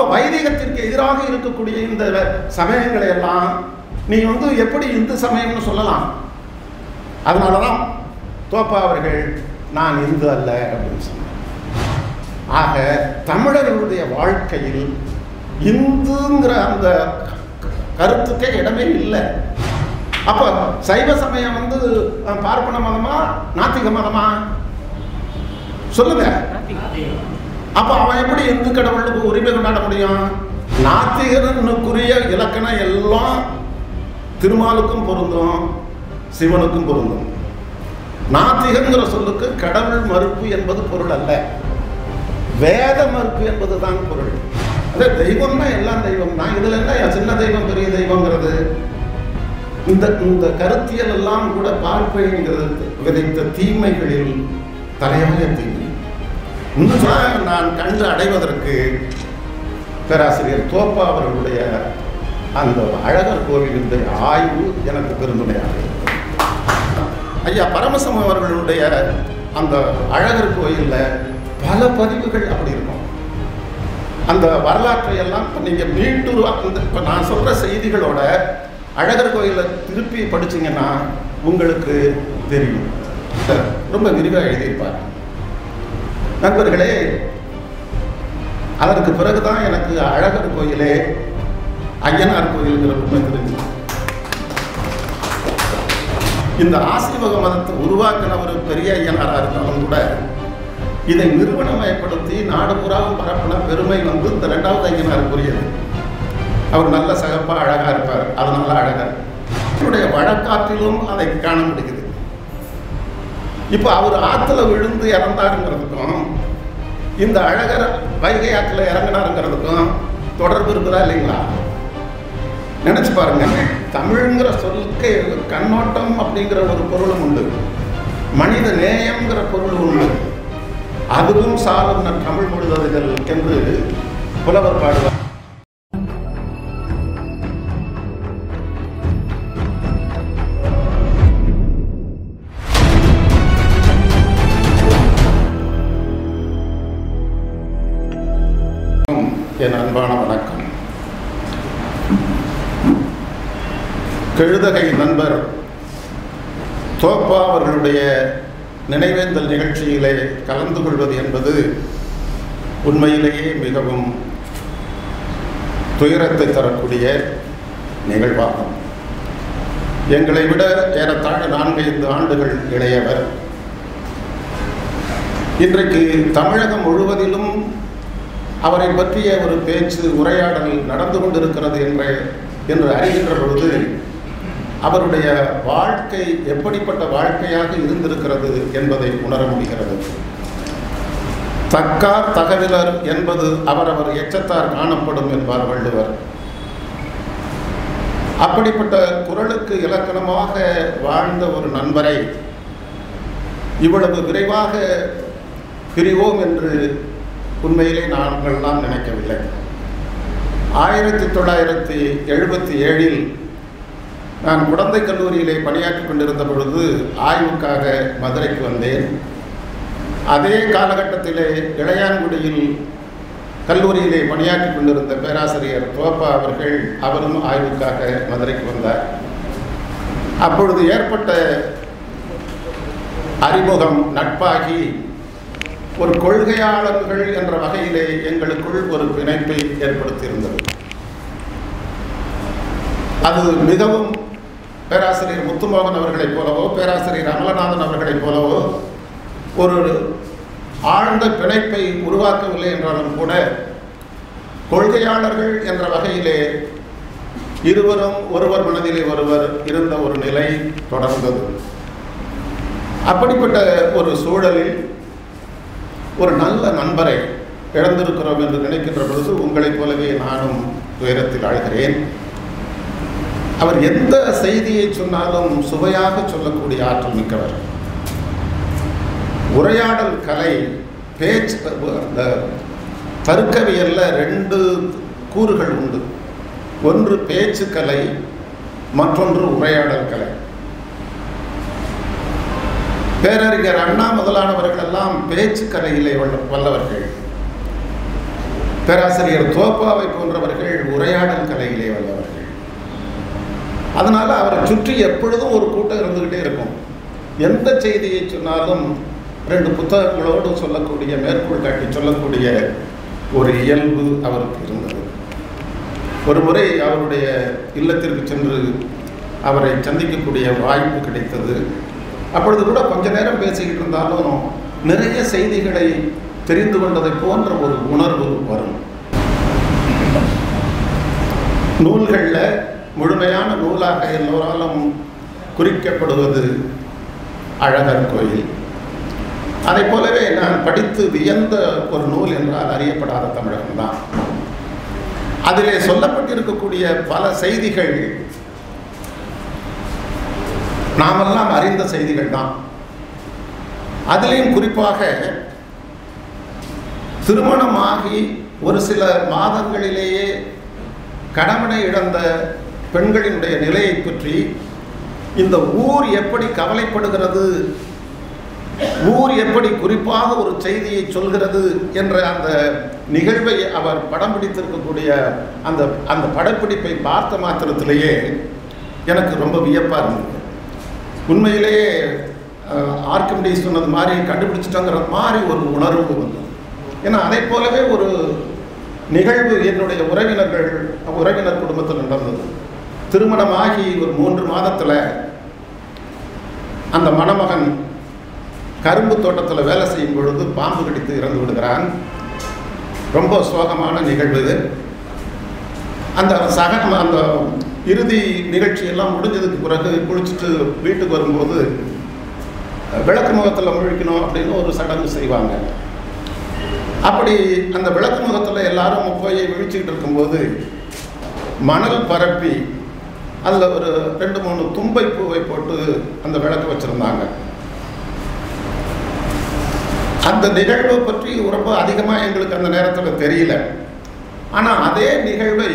வைதிகத்திற்கு எதிராக இருக்கக்கூடிய இந்த சமயங்களை எல்லாம் நீ வந்து எப்படி இந்து சமயம்னு சொல்லலாம் அதனால தான் தோப்பா அவர்கள் நான் இந்து அல்ல அப்படின்னு சொன்னார் ஆக தமிழர்களுடைய வாழ்க்கையில் இந்துங்கிற அந்த கருத்துக்கே இடமே இல்லை அப்போ சைவ சமயம் வந்து அஹ், பார்ப்பன மதமா நாத்திக மதமா சொல்லுங்க அப்ப அவன் எப்படி இந்து கடவுளுக்கு உரிமை கொண்டாட முடியும் நாத்திகனுக்குரிய இலக்கணம் எல்லாம் திருமாலுக்கும் பொருந்தும் சிவனுக்கும் பொருந்தும் நாத்திகங்கிற சொல்லுக்கு கடவுள் மறுப்பு என்பது பொருள் அல்ல வேத மறுப்பு என்பதுதான் பொருள் அதே தெய்வம்னா எல்லாம் தெய்வம் தான் இதுல என்ன சின்ன தெய்வம் பெரிய தெய்வங்கிறது இந்த இந்த கருத்தியல் எல்லாம் கூட பார்ப்பைங்கிறது விதைத்த தீமைகளில் தலையாய தீமை இன்னும் சொன்னா நான் கண்டு அடைவதற்கு பேராசிரியர் தோப்பா அவர்களுடைய அந்த அழகர் கோவிலுடைய ஆய்வு எனக்கு பெருந்துணையாக இருக்கிறது. ஐயா பரமசம் அவர்களுடைய அந்த அழகர் கோயிலில் பல பதிவுகள் அப்படி இருக்கும் அந்த வரலாற்றை எல்லாம் இப்போ நீங்கள் மீட்டூர் அந்த இப்போ நான் சொல்கிற செய்திகளோட அழகர் கோயிலை திருப்பி படிச்சீங்கன்னா உங்களுக்கு தெரியும் ரொம்ப விரிவாக எழுதியிருப்பார் நண்பர்களே அதற்கு பிறகுதான் எனக்கு அழகர் கோயிலே ஐயனார் கோயிலுங்கிற உண்மை தெரிஞ்சு இந்த ஆசீவக மதத்தை உருவாக்கின ஒரு பெரிய ஐயனாரா இருந்தாலும் கூட இதை நிறுவனமயப்படுத்தி நாடு பூராவும் பரப்பின பெருமை வந்து இந்த ரெண்டாவது ஐயனாருக்குரியது அவர் நல்ல சகப்பா அழகா இருப்பார் அதனால அழகர் அவருடைய வழக்காற்றிலும் அதை காண முடியுது இப்போ அவர் ஆத்துல விழுந்து இறந்தாருங்கிறதுக்கும் இந்த அழகர் வைகை ஆற்றுல இறங்கினாருங்கிறதுக்கும் தொடர்பு இருக்குதா இல்லைங்களா நினைச்சு பாருங்க தமிழ்ங்கிற சொல்லுக்கு கண்ணோட்டம் அப்படிங்கிற ஒரு பொருளும் உண்டு மனித நேயம்ங்கிற பொருள் உண்டு அதுவும் சாலும் நம் தமிழ் முழுவதுகள் என்று புலவர் பாடுவார் என் அன்பான வணக்கம் கெழுதகை நண்பர் தோப்பா அவர்களுடைய நினைவேந்தல் நிகழ்ச்சியிலே கலந்து கொள்வது என்பது உண்மையிலேயே மிகவும் துயரத்தை தரக்கூடிய நிகழ்வாகும் எங்களை விட ஏறத்தாழ நான்கைந்து ஆண்டுகள் இளையவர் இன்றைக்கு தமிழகம் முழுவதிலும் அவரை பற்றிய ஒரு பேச்சு உரையாடல் நடந்து கொண்டிருக்கிறது என்ற என்று அறிகின்ற பொழுது அவருடைய வாழ்க்கை எப்படிப்பட்ட வாழ்க்கையாக இருந்திருக்கிறது என்பதை உணர முடிகிறது தக்கார் தகவலர் என்பது அவரவர் எச்சத்தார் காணப்படும் என்பார் வள்ளுவர் அப்படிப்பட்ட குரலுக்கு இலக்கணமாக வாழ்ந்த ஒரு நண்பரை இவ்வளவு விரைவாக பிரிவோம் என்று உண்மையிலே நாங்கள்லாம் நினைக்கவில்லை ஆயிரத்தி தொள்ளாயிரத்தி எழுபத்தி ஏழில் நான் குழந்தை கல்லூரியிலே பணியாற்றிக் கொண்டிருந்த பொழுது ஆய்வுக்காக மதுரைக்கு வந்தேன் அதே காலகட்டத்திலே இளையான்குடியில் கல்லூரியிலே பணியாற்றிக் கொண்டிருந்த பேராசிரியர் தோப்பா அவர்கள் அவரும் ஆய்வுக்காக மதுரைக்கு வந்தார் அப்பொழுது ஏற்பட்ட அறிமுகம் நட்பாகி ஒரு கொள்கையாளர்கள் என்ற வகையிலே எங்களுக்குள் ஒரு பிணைப்பை ஏற்படுத்தியிருந்தது அது மிகவும் பேராசிரியர் முத்துமோகன் அவர்களைப் போலவோ பேராசிரியர் அமலநாதன் அவர்களைப் போலவோ ஒரு ஆழ்ந்த பிணைப்பை உருவாக்கவில்லை என்றாலும் கூட கொள்கையாளர்கள் என்ற வகையிலே இருவரும் ஒருவர் மனதிலே ஒருவர் இருந்த ஒரு நிலை தொடர்ந்தது அப்படிப்பட்ட ஒரு சூழலில் ஒரு நல்ல நண்பரை இழந்திருக்கிறோம் என்று நினைக்கின்ற பொழுது உங்களைப் போலவே நானும் துயரத்தில் ஆழ்கிறேன் அவர் எந்த செய்தியை சொன்னாலும் சுவையாக சொல்லக்கூடிய ஆற்றல் மிக்கவர் உரையாடல் கலை பேச்சு அந்த தருக்கவியல்ல ரெண்டு கூறுகள் உண்டு ஒன்று பேச்சு கலை மற்றொன்று உரையாடல் கலை பேரறிஞர் அண்ணா முதலானவர்கள் எல்லாம் பேச்சு கலையிலே வல்ல- வல்லவர்கள் பேராசிரியர் தோப்பாவை போன்றவர்கள் உரையாடல் கலையிலே வல்லவர்கள் அதனால அவரை சுற்றி எப்பொழுதும் ஒரு கூட்டம் இருந்துகிட்டே இருக்கும் எந்த செய்தியை சொன்னாலும் ரெண்டு புத்தகங்களோடு சொல்லக்கூடிய மேற்கோள் காட்டி சொல்லக்கூடிய ஒரு இயல்பு அவருக்கு இருந்தது ஒரு முறை அவருடைய இல்லத்திற்கு சென்று அவரை சந்திக்கக்கூடிய வாய்ப்பு கிடைத்தது அப்பொழுது கூட கொஞ்ச நேரம் பேசிக்கிட்டு இருந்தாலும் நிறைய செய்திகளை தெரிந்து கொண்டதை போன்ற ஒரு உணர்வு வரும் நூல்களில் முழுமையான நூலாக எல்லோராலும் குறிக்கப்படுவது அழகர் கோயில் அதை போலவே நான் படித்து வியந்த ஒரு நூல் என்றால் அறியப்படாத தமிழகம்தான் அதிலே சொல்லப்பட்டிருக்கக்கூடிய பல செய்திகள் நாமெல்லாம் அறிந்த செய்திகள் தான் அதிலையும் குறிப்பாக திருமணமாகி ஒரு சில மாதங்களிலேயே கணவனை இழந்த பெண்களினுடைய நிலையை பற்றி இந்த ஊர் எப்படி கவலைப்படுகிறது ஊர் எப்படி குறிப்பாக ஒரு செய்தியை சொல்கிறது என்ற அந்த நிகழ்வை அவர் படம் பிடித்திருக்கக்கூடிய அந்த அந்த படப்பிடிப்பை பார்த்த மாத்திரத்திலேயே எனக்கு ரொம்ப வியப்பாக இருந்தது உண்மையிலேயே ஆர்கிமிடிஸ் சொன்னது மாதிரி கண்டுபிடிச்சிட்டோங்கிற மாதிரி ஒரு உணர்வு வந்தது ஏன்னா அதை போலவே ஒரு நிகழ்வு என்னுடைய உறவினர்கள் உறவினர் குடும்பத்தில் நடந்தது திருமணமாகி ஒரு மூன்று மாதத்தில் அந்த மணமகன் கரும்பு தோட்டத்தில் வேலை செய்யும் பொழுது பாம்பு கடித்து இறந்து விடுகிறான் ரொம்ப சோகமான நிகழ்வு இது அந்த சக அந்த இறுதி நிகழ்ச்சி எல்லாம் முடிஞ்சதுக்கு பிறகு குளிச்சுட்டு வீட்டுக்கு வரும்போது விளக்கு முகத்தில் முழிக்கணும் அப்படின்னு ஒரு சடங்கு செய்வாங்க அப்படி அந்த விளக்கு முகத்தில் எல்லாரும் போய் விழிச்சுக்கிட்டு இருக்கும்போது மணல் பரப்பி அதில் ஒரு ரெண்டு மூணு தும்பை பூவை போட்டு அந்த விளக்கு வச்சுருந்தாங்க அந்த நிகழ்வை பற்றி ரொம்ப அதிகமாக எங்களுக்கு அந்த நேரத்தில் தெரியல ஆனால் அதே நிகழ்வை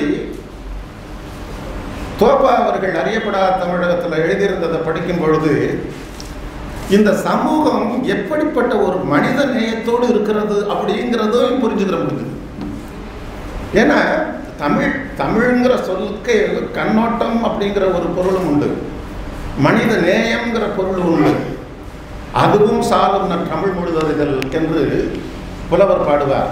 தோப்பா அவர்கள் அறியப்படாத தமிழகத்தில் எழுதியிருந்ததை படிக்கும் பொழுது இந்த சமூகம் எப்படிப்பட்ட ஒரு மனித நேயத்தோடு இருக்கிறது அப்படிங்கிறதும் புரிஞ்சுக்கிற முடியுது ஏன்னா தமிழ் தமிழ்ங்கிற சொல்லுக்கு கண்ணோட்டம் அப்படிங்கிற ஒரு பொருளும் உண்டு மனித நேயம்ங்கிற பொருள் உண்டு அதுவும் சாலும் நம் தமிழ் முழுதறிதல் என்று புலவர் பாடுவார்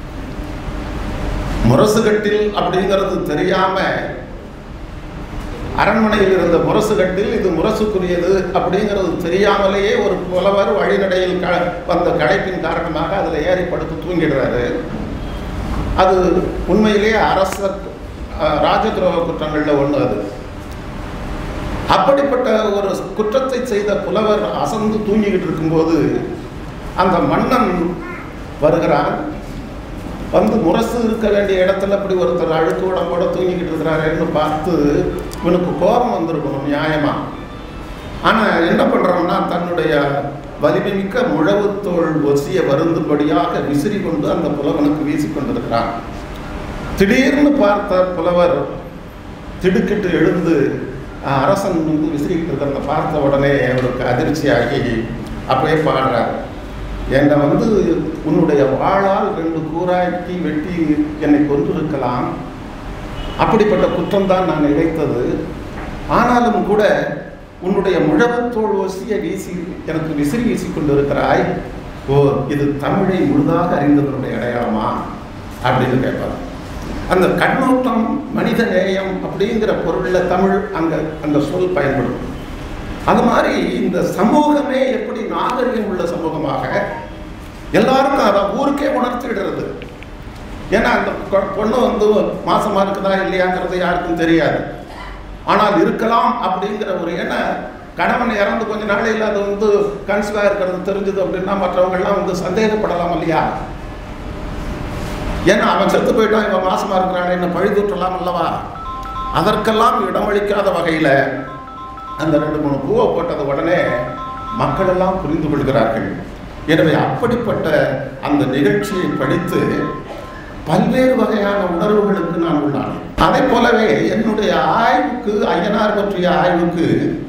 முரசுகட்டில் அப்படிங்கிறது தெரியாம அரண்மனையில் இருந்த முரசுகட்டில் இது முரசுக்குரியது அப்படிங்கிறது தெரியாமலேயே ஒரு புலவர் வழிநடையில் க வந்த களைப்பின் காரணமாக அதில் ஏறி படுத்து தூங்கிடுறாரு அது உண்மையிலேயே அரச ராஜதுரோக குற்றங்களில் ஒன்று அது அப்படிப்பட்ட ஒரு குற்றத்தை செய்த புலவர் அசந்து தூங்கிக்கிட்டு இருக்கும்போது அந்த மன்னன் வருகிறான் வந்து முரசு இருக்க வேண்டிய இடத்துல அப்படி ஒருத்தர் அழுக்கு உடம்போட தூங்கிக்கிட்டு இருக்கிறாருன்னு பார்த்து இவனுக்கு கோபம் வந்திருக்கணும் நியாயமா ஆனால் என்ன பண்ணுறான்னா தன்னுடைய வலிமைமிக்க முழவுத்தோள் ஒசிய வருந்தும்படியாக விசிறி கொண்டு அந்த புலவனுக்கு வீசி கொண்டிருக்கிறான் திடீர்னு பார்த்த புலவர் திடுக்கிட்டு எழுந்து அரசன் வந்து விசிறிக்கிட்டு இருக்கிறத பார்த்த உடனே அவருக்கு அதிர்ச்சியாகி அப்படியே பாடுறார் என்னை வந்து உன்னுடைய வாளால் ரெண்டு கூறாக்கி வெட்டி என்னை கொன்றிருக்கலாம் அப்படிப்பட்ட குற்றம்தான் நான் இழைத்தது ஆனாலும் கூட உன்னுடைய முழவத்தோள் ஒசிய வீசி எனக்கு விசிறி வீசி கொண்டிருக்கிறாய் ஓ இது தமிழை முழுதாக அறிந்ததனுடைய அடையாளமா அப்படின்னு கேட்பார் அந்த கண்ணோட்டம் மனித நேயம் அப்படிங்கிற பொருளில் தமிழ் அங்கே அந்த சொல் பயன்படும் அது மாதிரி இந்த சமூகமே எப்படி நாகரிகம் உள்ள சமூகமாக எல்லாருக்கும் அதை ஊருக்கே உணர்த்திடுறது ஏன்னா அந்த பொண்ணு வந்து மாசமா இருக்குதா இல்லையாங்கிறது யாருக்கும் தெரியாது ஆனால் இருக்கலாம் அப்படிங்கிற ஒரு ஏன்னா கணவன் இறந்து கொஞ்ச நாளையில் அது வந்து கன்சிவாக இருக்கிறது தெரிஞ்சது அப்படின்னா மற்றவங்கள்லாம் வந்து சந்தேகப்படலாம் இல்லையா ஏன்னா அவன் செத்து போயிட்டான் இவன் மாசமா இருக்கிறான் என்ன பழி தூற்றலாம் அல்லவா அதற்கெல்லாம் இடமளிக்காத வகையில் அந்த ரெண்டு மூணு பூவை போட்டது உடனே மக்கள் எல்லாம் புரிந்து கொள்கிறார்கள் எனவே அப்படிப்பட்ட அந்த நிகழ்ச்சியை படித்து பல்வேறு வகையான உணர்வுகளுக்கு நான் உள்ளானேன் அதை போலவே என்னுடைய ஆய்வுக்கு ஐயனார் பற்றிய ஆய்வுக்கு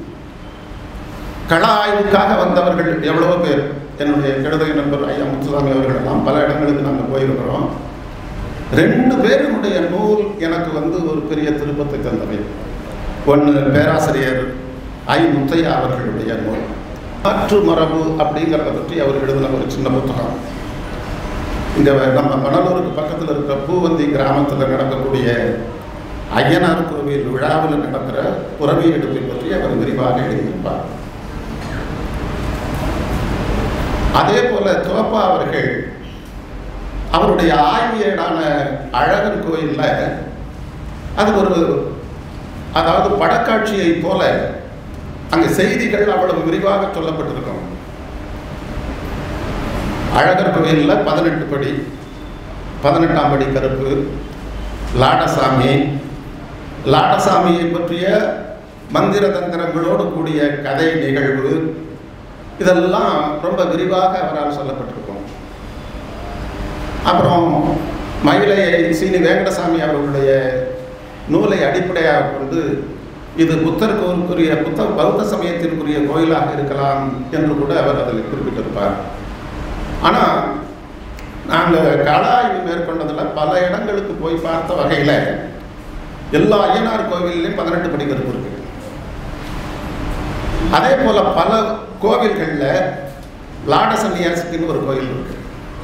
கள ஆய்வுக்காக வந்தவர்கள் எவ்வளவோ பேர் என்னுடைய கெடுதல் நண்பர் ஐயா முத்துசாமி அவர்கள் எல்லாம் பல இடங்களுக்கு நாங்கள் போயிருக்கிறோம் ரெண்டு பேருடைய நூல் எனக்கு வந்து ஒரு பெரிய திருப்பத்தை தந்தவை ஒன்று பேராசிரியர் ஐ முத்தையா அவர்களுடைய நூல் மாற்று மரபு அப்படிங்கிறத பற்றி அவர் எழுதின ஒரு சின்ன புத்தகம் இங்கே நம்ம மணலூருக்கு பக்கத்தில் இருக்கிற பூவந்தி கிராமத்தில் நடக்கக்கூடிய ஐயனார் கோவில் விழாவில் நடக்கிற புறவி எடுப்பை பற்றி அவர் விரிவாக எழுதியிருப்பார் அதே போல தோப்பா அவர்கள் அவருடைய ஆய்வியடான அழகர் கோயிலில் அது ஒரு அதாவது படக்காட்சியை போல அங்கே செய்திகள் அவ்வளவு விரிவாக சொல்லப்பட்டிருக்கும் அழகர் கோயிலில் பதினெட்டு படி பதினெட்டாம் படி கருப்பு லாடசாமி லாடசாமியை பற்றிய மந்திர தந்திரங்களோடு கூடிய கதை நிகழ்வு இதெல்லாம் ரொம்ப விரிவாக அவரால் சொல்லப்பட்டிருக்கும் அப்புறம் மயிலை சீனி வெங்கடசாமி அவர்களுடைய நூலை அடிப்படையாக கொண்டு இது புத்தர் கோவிலுக்குரிய புத்த பௌத்த சமயத்திற்குரிய கோயிலாக இருக்கலாம் என்று கூட அவர் அதில் குறிப்பிட்டிருப்பார் ஆனால் நாங்கள் கள மேற்கொண்டதில் பல இடங்களுக்கு போய் பார்த்த வகையில் எல்லா ஐயனார் கோவில்லையும் பதினெட்டு படி கருப்பு இருக்கு அதே போல பல கோவில்களில் லாட சன்னியாசிக்குன்னு ஒரு கோயில் இருக்கு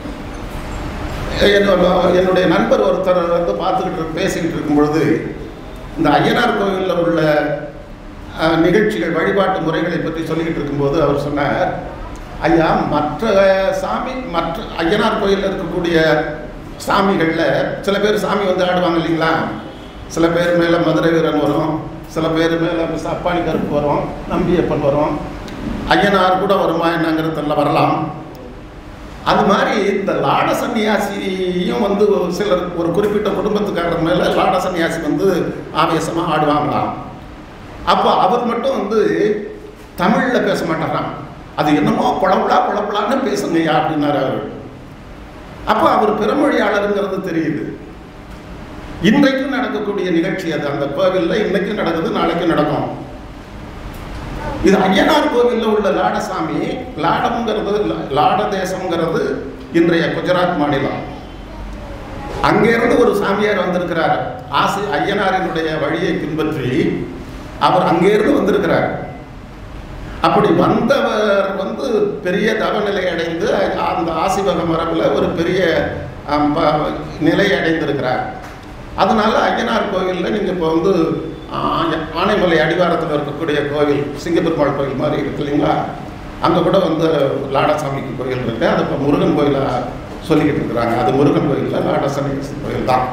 என்னோட என்னுடைய நண்பர் ஒருத்தர் வந்து பார்த்துக்கிட்டு இருக்கு- பேசிக்கிட்டு இருக்கும் பொழுது இந்த ஐயனார் கோவிலில் உள்ள அஹ், நிகழ்ச்சிகள் வழிபாட்டு முறைகளை பற்றி சொல்லிக்கிட்டு இருக்கும்போது அவர் சொன்னார் ஐயா மற்ற சாமி மற்ற ஐயனார் கோயிலில் இருக்கக்கூடிய சாமிகளில் சில பேர் சாமி வந்து ஆடுவாங்க இல்லைங்களா சில பேர் மேலே மதுரை வீரன் வரும் சில பேர் மேலே அப்பானி கருப்பு வரும் நம்பியப்பன் வரும் ஐயனார் கூட வருமா என்னங்கிறது தெரியல வரலாம் அது மாதிரி இந்த லாட சன்னியாசியும் வந்து ஒரு சிலர் ஒரு குறிப்பிட்ட குடும்பத்துக்காரர் மேலே லாட சன்னியாசி வந்து ஆவேசமாக ஆடுவாங்களாம் அப்போ அவர் மட்டும் வந்து தமிழில் பேச மாட்டாராம் அது என்னமோ குழப்பலா குழப்பலான்னு பேசுங்கய்யா அப்படின்னாரு அவர் அப்போ அவர் பிறமொழியாளருங்கிறது தெரியுது இன்றைக்கும் நடக்கக்கூடிய நிகழ்ச்சி அது அந்த கோவிலில் இன்னைக்கும் நடக்குது நாளைக்கும் நடக்கும் இது ஐயனார் கோவிலில் உள்ள லாடசாமி லாடம்ங்கிறது லா- லாட தேசம்ங்கிறது இன்றைய குஜராத் மாநிலம் அங்கேருந்து ஒரு சாமியார் வந்திருக்கிறார் ஆசி ஐயனாரினுடைய வழியை பின்பற்றி அவர் அங்கேருந்து வந்திருக்கிறார் அப்படி வந்தவர் வந்து பெரிய தவநிலை அடைந்து அந்த ஆசிவக மரபில் ஒரு பெரிய ஆம், ப- நிலை அடைந்திருக்கிறார் அதனால ஐயனார் கோவிலில் நீங்கள் இப்போ வந்து ஆ- ஆனைமலை அடிவாரத்தில் இருக்கக்கூடிய கோவில் சிங்கப்பெருமாள் கோவில் மாதிரி இருக்கு இல்லைங்களா அங்கே கூட வந்து லாடசாமிக்கு கோயில் இருக்கு அது இப்போ முருகன் கோயிலாக சொல்லிக்கிட்டு இருக்கிறாங்க அது முருகன் கோயிலில் லாடசாமி கோயில் தான்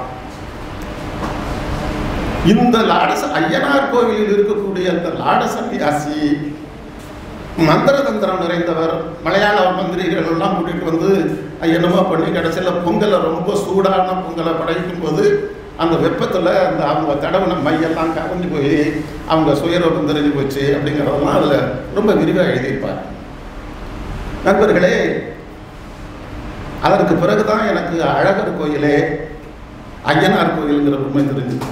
இந்த லாடச ஐயனார் கோவிலில் இருக்கக்கூடிய அந்த லாடசன்னியாசி மந்திர தந்திரம் நிறைந்தவர் மலையாள மந்திரிகள் எல்லாம் கூட்டிட்டு வந்து என்னமோ பண்ணி கடைசியில் பொங்கலை ரொம்ப சூடான பொங்கலை படைக்கும் போது அந்த வெப்பத்தில் அந்த அவங்க தடவின மையெல்லாம் கரைஞ்சு போய் அவங்க சுயரோகம் தெரிஞ்சு போச்சு அப்படிங்கிறதெல்லாம் அதில் ரொம்ப விரிவாக எழுதியிருப்பார் நண்பர்களே அதற்கு பிறகுதான் எனக்கு அழகர் கோயிலே ஐயனார் கோயிலுங்கிற உண்மை தெரிஞ்சது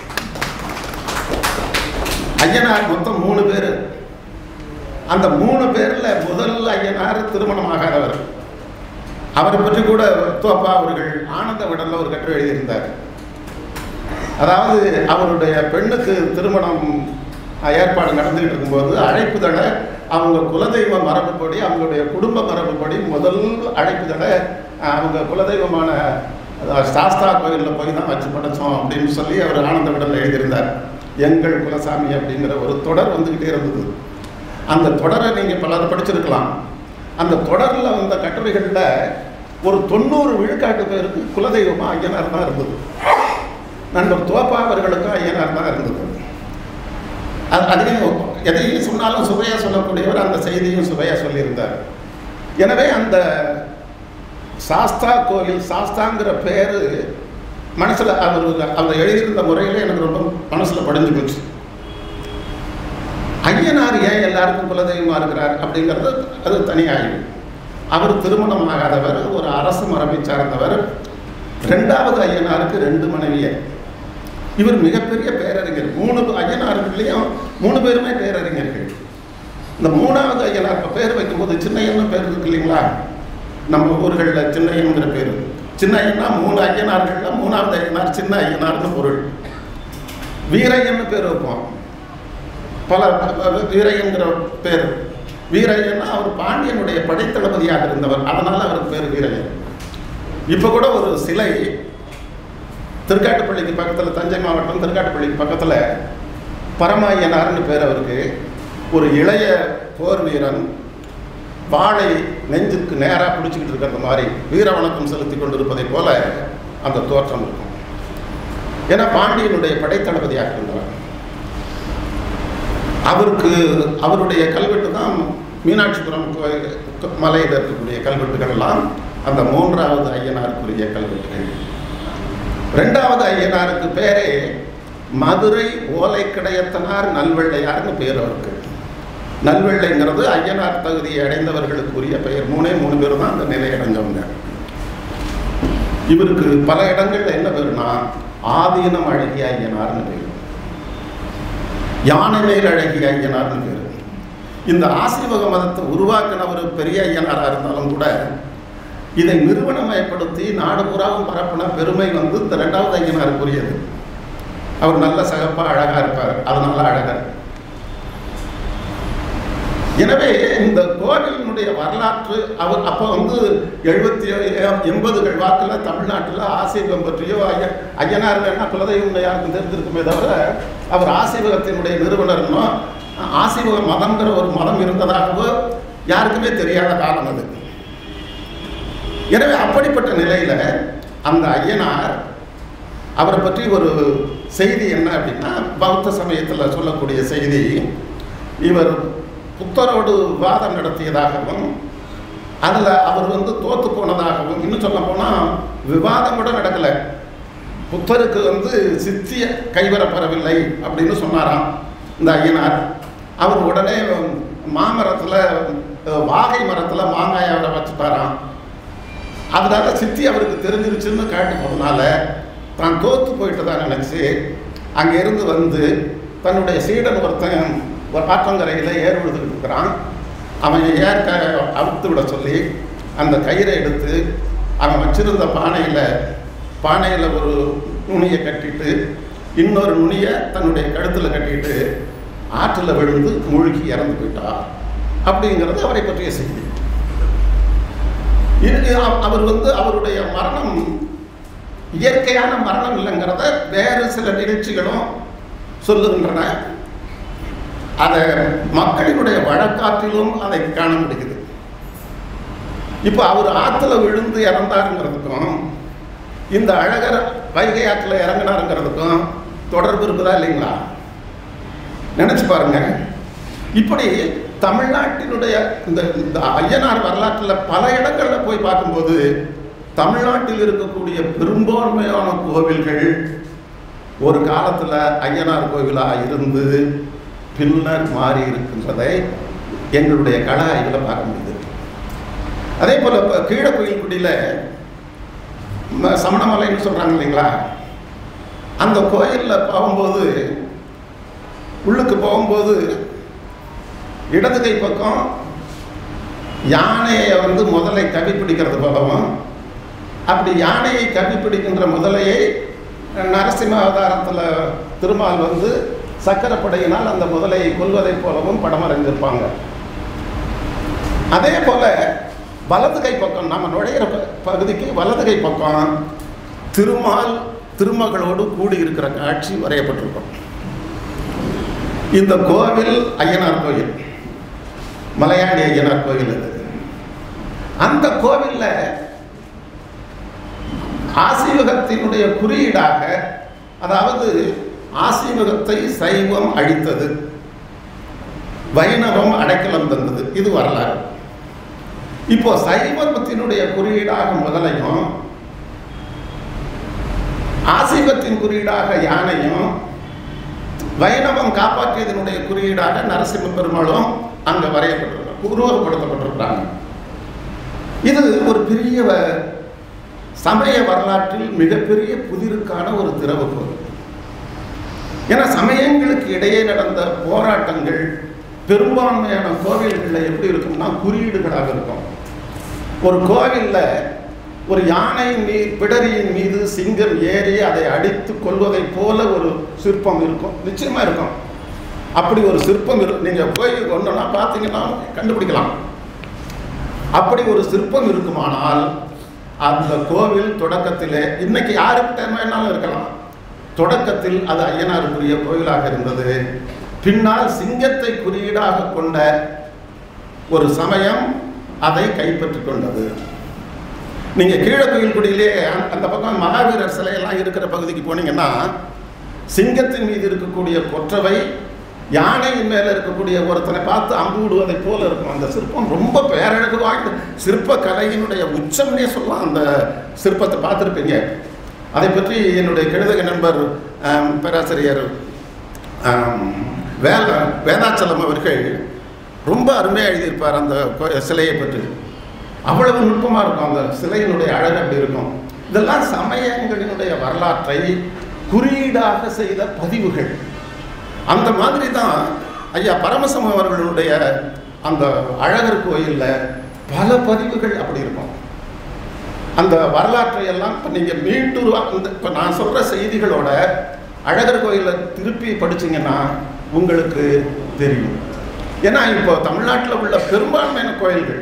ஐயனார் மொத்தம் மூணு பேர் அந்த மூணு பேர்ல முதல் ஐயனார் திருமணமாகாதவர் அவரை பற்றி கூட தோப்பா அவர்கள் ஆனந்த விடல்ல ஒரு கட்டுரை எழுதியிருந்தார் அதாவது அவருடைய பெண்ணுக்கு திருமணம் அஹ், ஏற்பாடு நடந்துகிட்டு இருக்கும்போது அழைப்புதலை அவங்க குலதெய்வ மரபுப்படி அவங்களுடைய குடும்ப மரபுப்படி முதல் அழைப்புதலை அஹ், அவங்க குலதெய்வமான அஹ், சாஸ்தா கோயிலில் போய் தான் வச்சு படைச்சோம் அப்படின்னு சொல்லி அவர் ஆனந்த விடல்ல எழுதியிருந்தார் எங்கள் குலசாமி அப்படிங்கிற ஒரு தொடர் வந்துக்கிட்டே இருந்தது அந்த தொடரை நீங்கள் பலர் படிச்சிருக்கலாம் அந்த தொடரில் வந்த கட்டுரைகளில் ஒரு தொண்ணூறு விழுக்காட்டு பேருக்கு குலதெய்வமாக ஐயனார் தான் இருந்தது நண்பர் தோப்பா அவர்களுக்கும் ஐயனார் தான் இருந்தது அது அதையும் எதையும் சொன்னாலும் சுவையாக சொல்லக்கூடியவர் அந்த செய்தியும் சுவையாக சொல்லியிருந்தார் எனவே அந்த சாஸ்தா கோவில் சாஸ்தாங்கிற பேர் மனசில் அவர் அந்த எழுதியிருந்த முறையில் எனக்கு ரொம்ப மனசில் படிஞ்சு போச்சு ஐயனார் ஏன் எல்லாருக்கும் குலதெய்வமா இருக்கிறார் அப்படிங்கிறது அது தனியாகும் அவர் திருமணம் ஆகாதவர் ஒரு அரசு மரபை சார்ந்தவர் ரெண்டாவது ஐயனாருக்கு ரெண்டு மனைவியர் இவர் மிகப்பெரிய பேரறிஞர் மூணு ஐயனார்கள்லையும் மூணு பேருமே பேரறிஞர்கள் இந்த மூணாவது ஐயனார் இப்போ பேர் வைக்கும்போது சின்னையன்னு பேர் இருக்கு இல்லைங்களா நம்ம ஊர்களில் சின்னையன்கிற பேர் சின்ன ஐயனார் மூணு ஐயனார்கள்ல மூணாவது ஐயனார் சின்ன ஐயனார்னு பொருள் வீரையன்னு பேர் வைப்போம் பல வீரையன்கிற பேர் வீரையன்னா அவர் பாண்டியனுடைய படைத்தளபதியாக இருந்தவர் அதனால அவருக்கு பேர் வீரையன் இப்போ கூட ஒரு சிலை திருக்காட்டுப்பள்ளிக்கு பக்கத்தில் தஞ்சை மாவட்டம் திருக்காட்டுப்பள்ளிக்கு பக்கத்தில் பரமாயனார்னு பேர் அவருக்கு ஒரு இளைய போர் வீரன் வாளை நெஞ்சுக்கு நேராக பிடிச்சிக்கிட்டு இருக்கிறது மாதிரி வீர வணக்கம் செலுத்தி கொண்டிருப்பதை போல அந்த தோற்றம் இருக்கும் ஏன்னா பாண்டியனுடைய படைத்தளபதியாக இருந்தவர் அவருக்கு அவருடைய கல்வெட்டு தான் மீனாட்சிபுரம் கோயில் மலையில் இருக்கக்கூடிய கல்வெட்டுகள் எல்லாம் அந்த மூன்றாவது ஐயனாருக்குரிய கல்வெட்டுகள் ரெண்டாவது ஐயனாருக்கு பேரே மதுரை ஓலைக்கடையத்தனார் நல்வெள்ளையார்னு பேர் அவருக்கு நல்வெள்ளைங்கிறது ஐயனார் தகுதியை அடைந்தவர்களுக்குரிய பெயர் மூணே மூணு பேர் தான் அந்த நிலை அடைஞ்சவங்க இவருக்கு பல இடங்கள்ல என்ன பேருனா ஆதீனம் அழகிய ஐயனார்னு பேர் யானை மேல் அழகிய ஐயனார்னு பேர் இந்த ஆசீவக மதத்தை உருவாக்கினவர் பெரிய ஐயனாராக இருந்தாலும் கூட இதை நிறுவனமயப்படுத்தி நாடு பூராவும் பரப்பின பெருமை வந்து இந்த ரெண்டாவது ஐயனாருக்குரியது அவர் நல்ல சகப்பா அழகா இருப்பார் அதனால அழகர் எனவே இந்த கோவிலினுடைய வரலாற்று அவர் அப்போ வந்து எழுபத்தி எண்பதுகள் வாக்கில் தமிழ்நாட்டில் ஆசீவகம் பற்றியோ ஐய ஐயனார் வேணா குலதெய்வம் யாருக்கும் தெரிஞ்சிருக்குமே தவிர அவர் ஆசீவகத்தினுடைய நிறுவனர்னோ ஆசீவக மதம்ங்கிற ஒரு மதம் இருந்ததாகவோ யாருக்குமே தெரியாத காலம் அது எனவே அப்படிப்பட்ட நிலையில அந்த ஐயனார் அவரை பற்றி ஒரு செய்தி என்ன அப்படின்னா பௌத்த சமயத்தில் சொல்லக்கூடிய செய்தி இவர் புத்தரோடு வாதம் நடத்தியதாகவும் அதில் அவர் வந்து தோத்து போனதாகவும் இன்னும் சொல்ல போனால் விவாதம் கூட நடக்கலை புத்தருக்கு வந்து சித்திய கைவரப்பெறவில்லை அப்படின்னு சொன்னாராம் இந்த ஐயனார் அவர் உடனே மாமரத்தில் வாகை மரத்தில் மாங்காயை அவரை வச்சுட்டாராம் அதனால சித்தி அவருக்கு தெரிஞ்சிருச்சுன்னு காட்டி போனதுனால தான் தோத்து போயிட்டதா நினச்சி அங்கேருந்து வந்து தன்னுடைய சீடன் ஒருத்தன் ஒரு ஆற்றங்கரையில் ஏர் விழுதுகிட்டு இருக்கிறான் அவன் ஏற்க அவுத்து விட சொல்லி அந்த கயிறை எடுத்து அவன் வச்சிருந்த பானையில் பானையில் ஒரு நுனியை கட்டிட்டு இன்னொரு நுனியை தன்னுடைய கழுத்தில் கட்டிட்டு ஆற்றில் விழுந்து மூழ்கி இறந்து போயிட்டார் அப்படிங்கிறது அவரை பற்றிய செய்தி இது அவ- அவர் வந்து அவருடைய மரணம் இயற்கையான மரணம் இல்லைங்கிறத வேறு சில நிகழ்ச்சிகளும் சொல்லுகின்றன அதை மக்களினுடைய வழக்காற்றிலும் அதை காண முடியுது இப்போ அவர் ஆற்றுல விழுந்து இறந்தாருங்கிறதுக்கும் இந்த அழகர் வைகை ஆற்றுல இறங்கினாருங்கிறதுக்கும் தொடர்பு இருக்குதா இல்லைங்களா நினைச்சு பாருங்க இப்படி தமிழ்நாட்டினுடைய இந்த இந்த ஐயனார் வரலாற்றில் பல இடங்களில் போய் பார்க்கும்போது தமிழ்நாட்டில் இருக்கக்கூடிய பெரும்பான்மையான கோவில்கள் ஒரு காலத்தில் ஐயனார் கோவிலாக இருந்து பின்னர் மாறி இருக்கின்றதை எங்களுடைய கள ஆய்வில் பார்க்க முடியுது அதே போல் இப்போ கீழே கோயில்குடியில் ம- சமணமலைன்னு சொல்கிறாங்க இல்லைங்களா அந்த கோயிலில் போகும்போது உள்ளுக்கு போகும்போது இடது கை பக்கம் யானையை வந்து முதலை கவி பிடிக்கிறது போலவும் அப்படி யானையை கவி பிடிக்கின்ற முதலையை நரசிம்ம அவதாரத்தில் திருமால் வந்து சக்கரப்படையினால் அந்த முதலையை கொல்வதைப் போலவும் படம் வரைஞ்சிருப்பாங்க அதே போல வலது கை பக்கம் நம்ம நுழையிற ப- பகுதிக்கு வலது கை பக்கம் திருமால் திருமகளோடு கூடி இருக்கிற காட்சி வரையப்பட்டிருக்கும் இந்த கோவில் ஐயனார் கோயில் மலையாண்டி ஐயனார் கோயில் இது அந்த கோவில்ல ஆசீவகத்தினுடைய குறியீடாக அதாவது ஆசீவகத்தை சைவம் அழித்தது வைணவம் அடைக்கலம் தந்தது இது வரலாறு இப்போ சைவத்தினுடைய குறியீடாக முதலையும் ஆசீவத்தின் குறியீடாக யானையும் வைணவம் காப்பாற்றியதனுடைய குறியீடாக நரசிம்ம பெருமாளும் அங்க வரையப்பட்டிருக்காங்க உருவகப்படுத்தப்பட்டிருக்கிறாங்க இது ஒரு பெரிய வ- சமய வரலாற்றில் மிகப்பெரிய புதிருக்கான ஒரு திறவுகோல் ஏன்னா சமயங்களுக்கு இடையே நடந்த போராட்டங்கள் பெரும்பான்மையான கோவில்களில் எப்படி இருக்கும்னா குறியீடுகளாக இருக்கும் ஒரு கோவிலில் ஒரு யானையின் மீது பிடரியின் மீது சிங்கம் ஏறி அதை அடித்து கொள்வதைப் போல ஒரு சிற்பம் இருக்கும் நிச்சயமா இருக்கும் அப்படி ஒரு சிற்பம் இரு நீங்க போய் ஒன்றா பார்த்தீங்கன்னா கண்டுபிடிக்கலாம் அப்படி ஒரு சிற்பம் இருக்குமானால் அந்த கோவில் தொடக்கத்திலே இன்னைக்கு யாருக்கு வேணாலும் இருக்கலாம் தொடக்கத்தில் அது ஐயனாருக்குரிய கோவிலாக இருந்தது பின்னால் சிங்கத்தை குறியீடாக கொண்ட ஒரு சமயம் அதை கைப்பற்றிக் கொண்டது நீங்க கீழக்கோயில்குடியிலே அந்த- அந்த பக்கம் மகாவீரர் சிலையெல்லாம் இருக்கிற பகுதிக்கு போனீங்கன்னா சிங்கத்தின் மீது இருக்கக்கூடிய கொற்றவை யானையின் மேல இருக்கக்கூடிய ஒருத்தனை பார்த்து அம்பு விடுவதை போல இருக்கும் அந்த சிற்பம் ரொம்ப பேரழகு வாய்ந்த சிற்ப கலையினுடைய உச்சம்னே சொல்லலாம் அந்த சிற்பத்தை பார்த்துருப்பீங்க அதை பற்றி என்னுடைய கெழுதக நண்பர் ஆம், பேராசிரியர் ஆம், வேத வேதாச்சலம் அவர்கள் ரொம்ப அருமையாக எழுதியிருப்பார் அந்த கோ- சிலையை பற்றி அவ்வளவு நுட்பமாக இருக்கும் அந்த சிலையினுடைய அழகு அப்படி இருக்கும் இதெல்லாம் சமயங்களினுடைய வரலாற்றை குறியீடாக செய்த பதிவுகள் அந்த மாதிரி தான் ஐயா பரமசம் அவர்களுடைய அந்த அழகர் கோயிலில் பல பதிவுகள் அப்படி இருக்கும் அந்த வரலாற்றை எல்லாம் இப்போ நீங்கள் மீட்டூர் அந்த இப்போ நான் சொல்கிற செய்திகளோட அழகர் கோயிலை திருப்பி படிச்சீங்கன்னா உங்களுக்கு தெரியும் ஏன்னா இப்போ தமிழ்நாட்டில் உள்ள பெரும்பான்மையான கோயில்கள்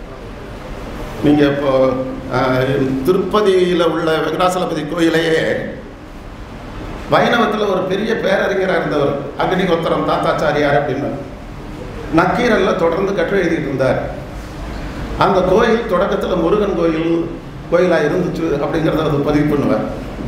நீங்கள் இப்போ திருப்பதியில் உள்ள வெங்கடாசலபதி கோயிலையே வைணவத்தில் ஒரு பெரிய பேரறிஞராக இருந்தவர் அக்னிகோத்திரம் தாத்தாச்சாரியார் அப்படின்னு நக்கீரல்ல தொடர்ந்து கட்டுரை எழுதிட்டு இருந்தார் அந்த கோயில் தொடக்கத்தில் முருகன் கோயில் கோயிலாக இருந்துச்சு அப்படிங்கிறத அது பதிவு பண்ணுவார்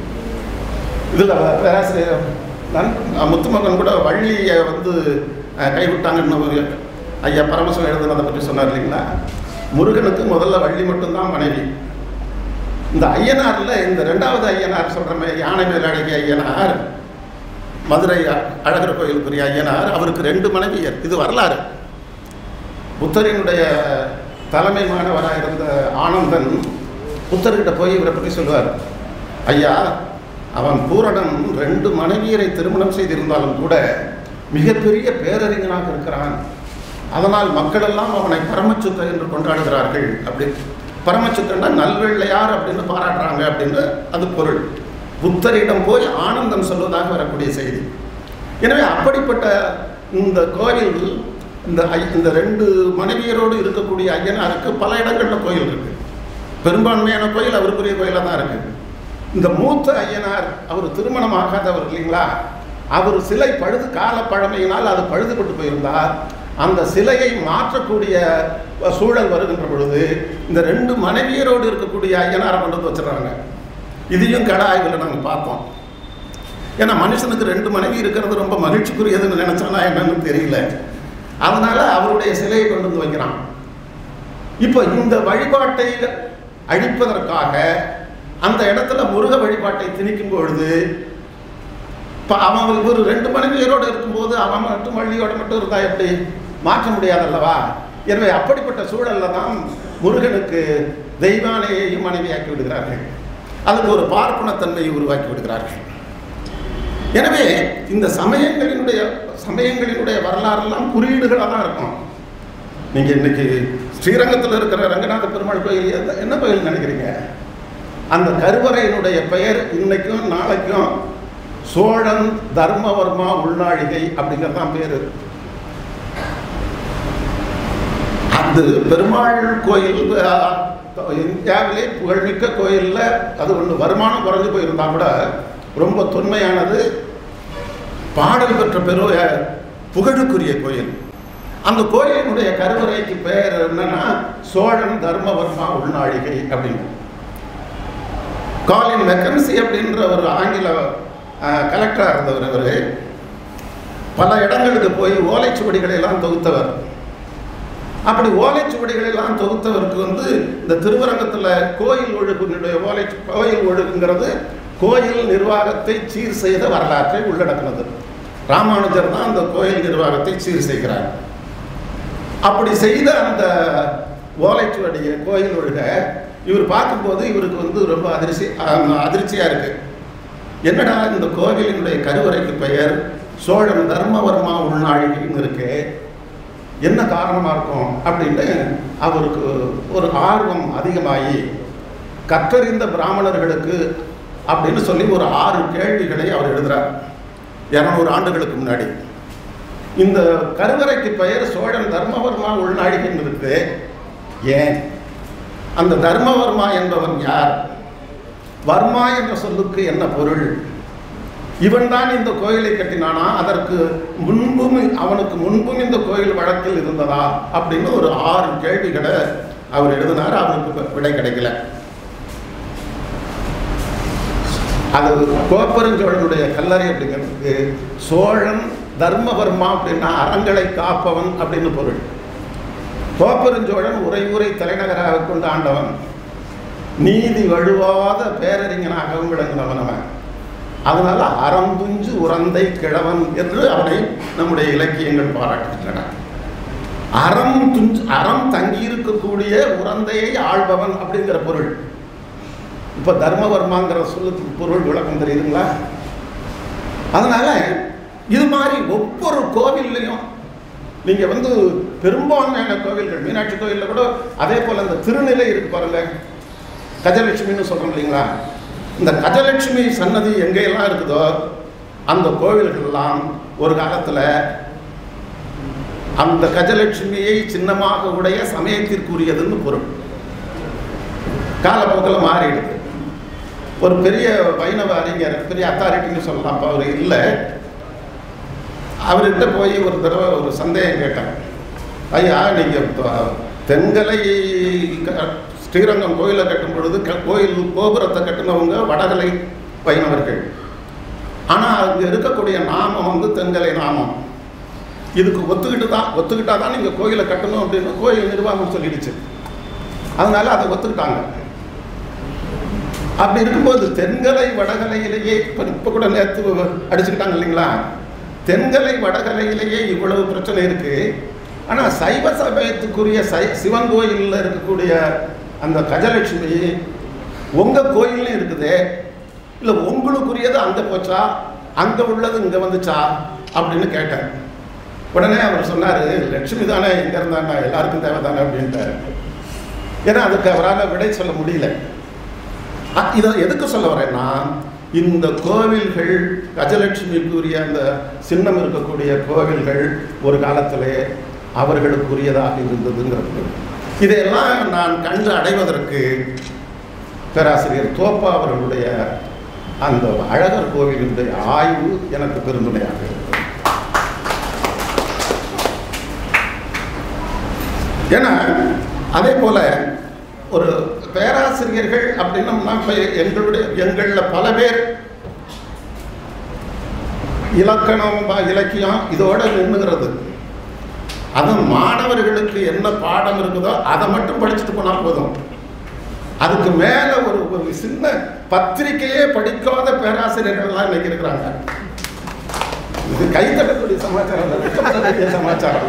இதில் பேராசிரியர் நன் முத்துமகன் கூட வள்ளியை வந்து அஹ், கைவிட்டாங்கன்னு ஒரு ஐயா பரமசிவம் எழுதுனதை பற்றி சொன்னார் இல்லைங்களா முருகனுக்கு முதல்ல வள்ளி மட்டும்தான் மனைவி இந்த ஐயனார்ல இந்த ரெண்டாவது ஐயனார் சொல்கிறமே யானை மேல் அழகிய ஐயனார் மதுரை அ- அழகர் கோயிலுக்குரிய ஐயனார் அவருக்கு ரெண்டு மனைவியர் இது வரலாறு புத்தரினுடைய தலைமை மாணவராக இருந்த ஆனந்தன் புத்தர்கிட்ட போய் இவரை பற்றி சொல்லுவார் ஐயா அவன் பூரணன் ரெண்டு மனைவியரை திருமணம் செய்திருந்தாலும் கூட மிகப்பெரிய பேரறிஞனாக இருக்கிறான் அதனால் மக்களெல்லாம் அவனை பரமச்சுத்த என்று கொண்டாடுகிறார்கள் அப்படி பரமச்சுத்தன்னா நல்வெள்ளையார் அப்படின்னு பாராட்டுறாங்க அப்படின்னு அது பொருள் புத்தரிடம் போய் ஆனந்தம் சொல்வதாக வரக்கூடிய செய்தி எனவே அப்படிப்பட்ட இந்த கோயில் இந்த ஐ- இந்த ரெண்டு மனைவியரோடு இருக்கக்கூடிய ஐயனாருக்கு பல இடங்களில் கோயில் இருக்கு பெரும்பான்மையான கோயில் அவருக்குரிய கோயிலாக தான் இருக்கு இந்த மூத்த ஐயனார் அவர் திருமணம் ஆகாதவர் இல்லைங்களா அவர் சிலை பழுது கால பழமையினால் அது பழுதுபட்டு போயிருந்தார் அந்த சிலையை மாற்றக்கூடிய சூழல் வருகின்ற பொழுது இந்த ரெண்டு மனைவியரோடு இருக்கக்கூடிய ஐயனாரை கொண்டு வந்து வச்சிடறாங்க இதையும் கட ஆய்வில் நாங்கள் பார்த்தோம் ஏன்னா மனுஷனுக்கு ரெண்டு மனைவி இருக்கிறது ரொம்ப மகிழ்ச்சிக்குரியதுன்னு நினைச்சானா என்னன்னு தெரியல அதனால அவருடைய சிலையை கொண்டு வந்து வைக்கிறான் இப்போ இந்த வழிபாட்டை அழிப்பதற்காக அந்த இடத்துல முருக வழிபாட்டை திணிக்கும் பொழுது இப்போ அவன் ஒரு ரெண்டு மனைவியரோடு இருக்கும்போது அவன் மட்டும் வள்ளியோட மட்டும் இருந்தா எப்படி மாற்ற முடியாதல்லவா எனவே அப்படிப்பட்ட சூழல்ல தான் முருகனுக்கு தெய்வானையையும் மனைவியாக்கி விடுகிறார்கள் அதுக்கு ஒரு பார்ப்பனத்தன்மையை உருவாக்கி விடுகிறார்கள் எனவே இந்த சமயங்களினுடைய சமயங்களினுடைய வரலாறெல்லாம் குறியீடுகளாக தான் இருக்கும் நீங்கள் இன்னைக்கு ஸ்ரீரங்கத்தில் இருக்கிற ரங்கநாத பெருமாள் கோயில் எந்த- என்ன கோயில் நினைக்கிறீங்க அந்த கருவறையினுடைய பெயர் இன்னைக்கும் நாளைக்கும் சோழன் தர்மவர்மா உள்நாழிகை அப்படிங்கிறது தான் பேர் அது பெருமாள் கோயில் அஹ், இந்தியாவிலே புகழ்மிக்க கோயிலில் அது ஒன்று வருமானம் குறைஞ்சு போயிருந்தா கூட ரொம்ப தொன்மையானது பாடல் பெற்ற பெரு புகழுக்குரிய கோயில் அந்த கோயிலினுடைய கருவறைக்கு பெயர் என்னன்னா சோழன் தர்மவர்மா உள்நாழிகை அப்படின்னு காலின் மெக்கன்சி அப்படின்ற ஒரு ஆங்கில கலெக்டராக இருந்தவர் அவர் பல இடங்களுக்கு போய் ஓலைச்சுவடிகளை எல்லாம் தொகுத்தவர் அப்படி ஓலைச்சுவடிகளை எல்லாம் தொகுத்தவருக்கு வந்து இந்த திருவரங்கத்தில் கோயில் ஒழுங்கினுடைய ஓலை கோயில் ஒழுங்குங்கிறது கோயில் நிர்வாகத்தை சீர் செய்த வரலாற்றை உள்ளடக்கினது ராமானுஜர் தான் அந்த கோயில் நிர்வாகத்தை சீர் செய்கிறார் அப்படி செய்த அந்த ஓலைச்சுவடியை கோயில் ஒழுக இவர் பார்க்கும்போது இவருக்கு வந்து ரொம்ப அதிர்ச்சி அதிர்ச்சியாக இருக்கு என்னடா இந்த கோவிலினுடைய கருவறைக்கு பெயர் சோழன் தர்மவர்மா உள்நாழிகைன்னு இருக்கு என்ன காரணமாக இருக்கும் அப்படின்னு அவருக்கு ஒரு ஆர்வம் அதிகமாகி கற்றறிந்த பிராமணர்களுக்கு அப்படின்னு சொல்லி ஒரு ஆறு கேள்விகளை அவர் எழுதுறார் இரநூறு ஆண்டுகளுக்கு முன்னாடி இந்த கருவறைக்கு பெயர் சோழன் தர்மவர்மா உள்நாழிகன் இருக்கு ஏன் அந்த தர்மவர்மா என்பவன் யார் வர்மா என்ற சொல்லுக்கு என்ன பொருள் இவன்தான் இந்த கோயிலை கட்டினானா அதற்கு முன்பும் அவனுக்கு முன்பும் இந்த கோயில் வழக்கில் இருந்ததா அப்படின்னு ஒரு ஆறு கேள்விகளை அவர் எழுதினார் அவருக்கு விடை கிடைக்கல அது கோப்பெருஞ்சோழனுடைய கல்லறை அப்படிங்கிறதுக்கு சோழன் தர்மவர்மா அப்படின்னா அறங்களை காப்பவன் அப்படின்னு பொருள் கோப்பெருஞ்சோழன் உரை உரை தலைநகராக கொண்டு ஆண்டவன் நீதி வழுவாத பேரறிஞனாகவும் விளங்கினவன் அவன் அதனால அறம்புஞ்சு உறந்தை கிழவன் என்று அவனை நம்முடைய இலக்கியங்கள் பாராட்டுகின்றன அறம் துஞ்சு அறம் தங்கி இருக்கக்கூடிய உறந்தையை ஆள்பவன் அப்படிங்கிற பொருள் இப்ப தர்மவர்மாங்கிற சொல்லுக்கு பொருள் விளக்கம் தெரியுதுங்களா அதனால இது மாதிரி ஒவ்வொரு கோவில்லையும் நீங்க வந்து பெரும்பான்மையான கோவில்கள் மீனாட்சி கோயில்ல கூட அதே போல இந்த திருநிலை இருக்கு பாருங்க கஜலட்சுமின்னு சொல்றோம் இல்லைங்களா இந்த கஜலட்சுமி சன்னதி எங்கெல்லாம் இருக்குதோ அந்த கோவில்கள்லாம் ஒரு காலத்துல அந்த கஜலட்சுமியை சின்னமாக உடைய சமயத்திற்குரியதுன்னு பொருள் காலப்போக்கில் மாறிடுது ஒரு பெரிய வைணவ அறிஞர் பெரிய அத்தாரிட்டின்னு சொல்லலாம் அப்போ அவர் இல்லை அவர்கிட்ட போய் ஒரு தடவை ஒரு சந்தேகம் கேட்டேன் ஐயா நீங்கள் தென்கலை க- ஸ்ரீரங்கம் கோயிலை கட்டும் பொழுது க- கோயில் கோபுரத்தை கட்டினவங்க வடகலை வைணவர்கள் ஆனால் அங்கே இருக்கக்கூடிய நாமம் வந்து தென்கலை நாமம் இதுக்கு ஒத்துக்கிட்டு தான் ஒத்துக்கிட்டா தான் நீங்கள் கோயிலை கட்டணும் அப்படின்னு கோயில் நிர்வாகம் சொல்லிடுச்சு அதனால அதை ஒத்துக்கிட்டாங்க அப்படி இருக்கும்போது தென்கலை வடகலையிலேயே இப்போ இப்போ கூட நேற்று அடிச்சுக்கிட்டாங்க இல்லைங்களா தென்கலை வடகலையிலேயே இவ்வளவு பிரச்சனை இருக்கு ஆனால் சைவ சமயத்துக்குரிய சை சிவன் கோயிலில் இருக்கக்கூடிய அந்த கஜலட்சுமி உங்கள் கோயில்லையும் இருக்குது இல்லை உங்களுக்குரியது அங்கே போச்சா அங்கே உள்ளது இங்கே வந்துச்சா அப்படின்னு கேட்டேன் உடனே அவர் சொன்னார் லட்சுமி தானே இங்கே இருந்தாண்டா எல்லாருக்கும் தேவை தானே அப்படின்ட்டாரு ஏன்னா அதுக்கு அவரால் விடை சொல்ல முடியல அ- இதை எதுக்கு சொல்ல வரேன்னா இந்த கோவில்கள் கஜலட்சுமிக்குரிய அந்த சின்னம் இருக்கக்கூடிய கோவில்கள் ஒரு காலத்திலே அவர்களுக்குரியதாக இருந்ததுங்கிறது இதையெல்லாம் நான் கண்டு அடைவதற்கு பேராசிரியர் தோப்பா அவர்களுடைய அந்த அழகர் கோவிலுடைய ஆய்வு எனக்கு பெருந்துணையாக இருந்தது ஏன்னா அதே போல ஒரு பேராசிரியர்கள் அப்படின்னம்னா இப்போ எங்களுடைய எங்களில் பல பேர் இலக்கணம் ப- இலக்கியம் இதோட நின்றுகிறது அது மாணவர்களுக்கு என்ன பாடம் இருக்குதோ அதை மட்டும் படிச்சுட்டு போனால் போதும் அதுக்கு மேல ஒரு ஒரு சின்ன பத்திரிக்கையே படிக்காத பேராசிரியர்கள்லாம் இன்னைக்கு இருக்கிறாங்க இது கைத்தட்டக்கூடிய சமாச்சாரம் இல்ல, வெட்கப்பட வேண்டிய சமாச்சாரம்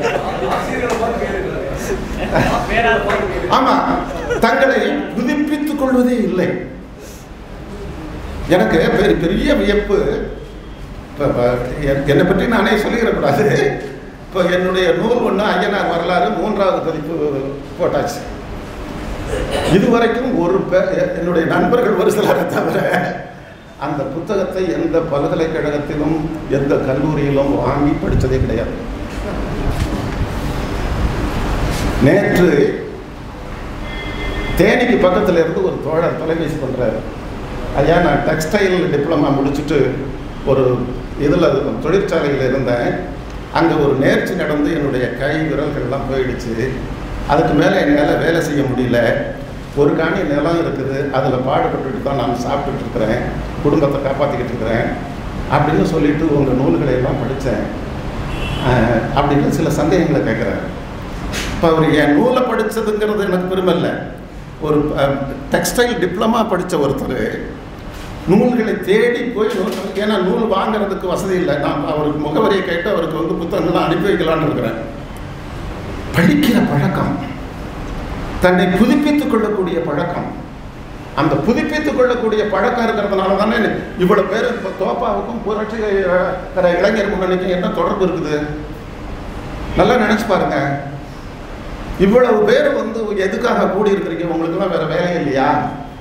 ஆமா தங்களை புதுப்பித்துக் கொள்வதே இல்லை எனக்கு பெரிய பெரிய வியப்பு இப்ப- இப்ப என்- என்னை பற்றி நானே சொல்லிடக்கூடாது இப்போ என்னுடைய நூல் ஒன்று ஐயனார் வரலாறு மூன்றாவது பதிப்பு போட்டாச்சு இதுவரைக்கும் ஒரு பே- என்னுடைய நண்பர்கள் ஒரு சிலரை தவிர அந்த புத்தகத்தை எந்த பல்கலைக்கழகத்திலும் எந்த கல்லூரியிலும் வாங்கி படித்ததே கிடையாது நேற்று தேனிக்கு பக்கத்துல இருந்து ஒரு தோழர் தொலைபேசி பண்றாரு ஐயா நான் டெக்ஸ்டைல் டிப்ளமா முடிச்சுட்டு ஒரு இதில் தொழிற்சாலையில் இருந்தேன் அங்கே ஒரு நேர்ச்சி நடந்து என்னுடைய கை விரல்கள்லாம் போயிடுச்சு அதுக்கு மேலே என்னால் வேலை செய்ய முடியல ஒரு காணி நிலம் இருக்குது அதில் பாடுபட்டுட்டு தான் நான் சாப்பிட்டுட்டு இருக்கிறேன் குடும்பத்தை காப்பாற்றிக்கிட்டு இருக்கிறேன் அப்படின்னு சொல்லிட்டு உங்கள் நூல்களை எல்லாம் படித்தேன் அப்படின்னு சில சந்தேகங்களை கேட்குறாரு இப்போ அவர் என் நூலை படித்ததுங்கிறது எனக்கு பெருமை இல்லை ஒரு டெக்ஸ்டைல் டிப்ளமா படித்த ஒருத்தர் நூல்களை தேடி போய் நூல் ஏன்னா நூல் வாங்குறதுக்கு வசதி இல்லை நான் அவருக்கு முகவரியை கேட்டு அவருக்கு வந்து புத்தகங்கள்லாம் அனுப்பி வைக்கலான்னு இருக்கிறேன் படிக்கிற பழக்கம் தன்னை புதுப்பித்துக் கொள்ளக்கூடிய பழக்கம் அந்த புதுப்பித்துக் கொள்ளக்கூடிய பழக்கம் இருக்கிறதுனால தானே இவ்வளவு பேர் இப்போ தோப்பாவுக்கும் புரட்சி அஹ், தர இளைஞர் முன்னணிக்கும் என்ன தொடர்பு இருக்குது நல்லா நினைச்சு பாருங்க இவ்வளவு பேர் வந்து எதுக்காக கூடி இருக்கிறீங்க உங்களுக்குலாம் வேற வேலை இல்லையா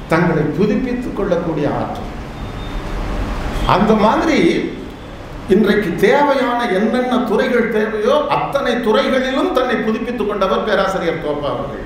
தங்களை புதுப்பித்துக் கொள்ளக்கூடிய ஆற்றல் அந்த மாதிரி இன்றைக்கு தேவையான என்னென்ன துறைகள் தேவையோ அத்தனை துறைகளிலும் தன்னை புதுப்பித்துக் கொண்டவர் பேராசிரியர் தோப்பா அவர்கள்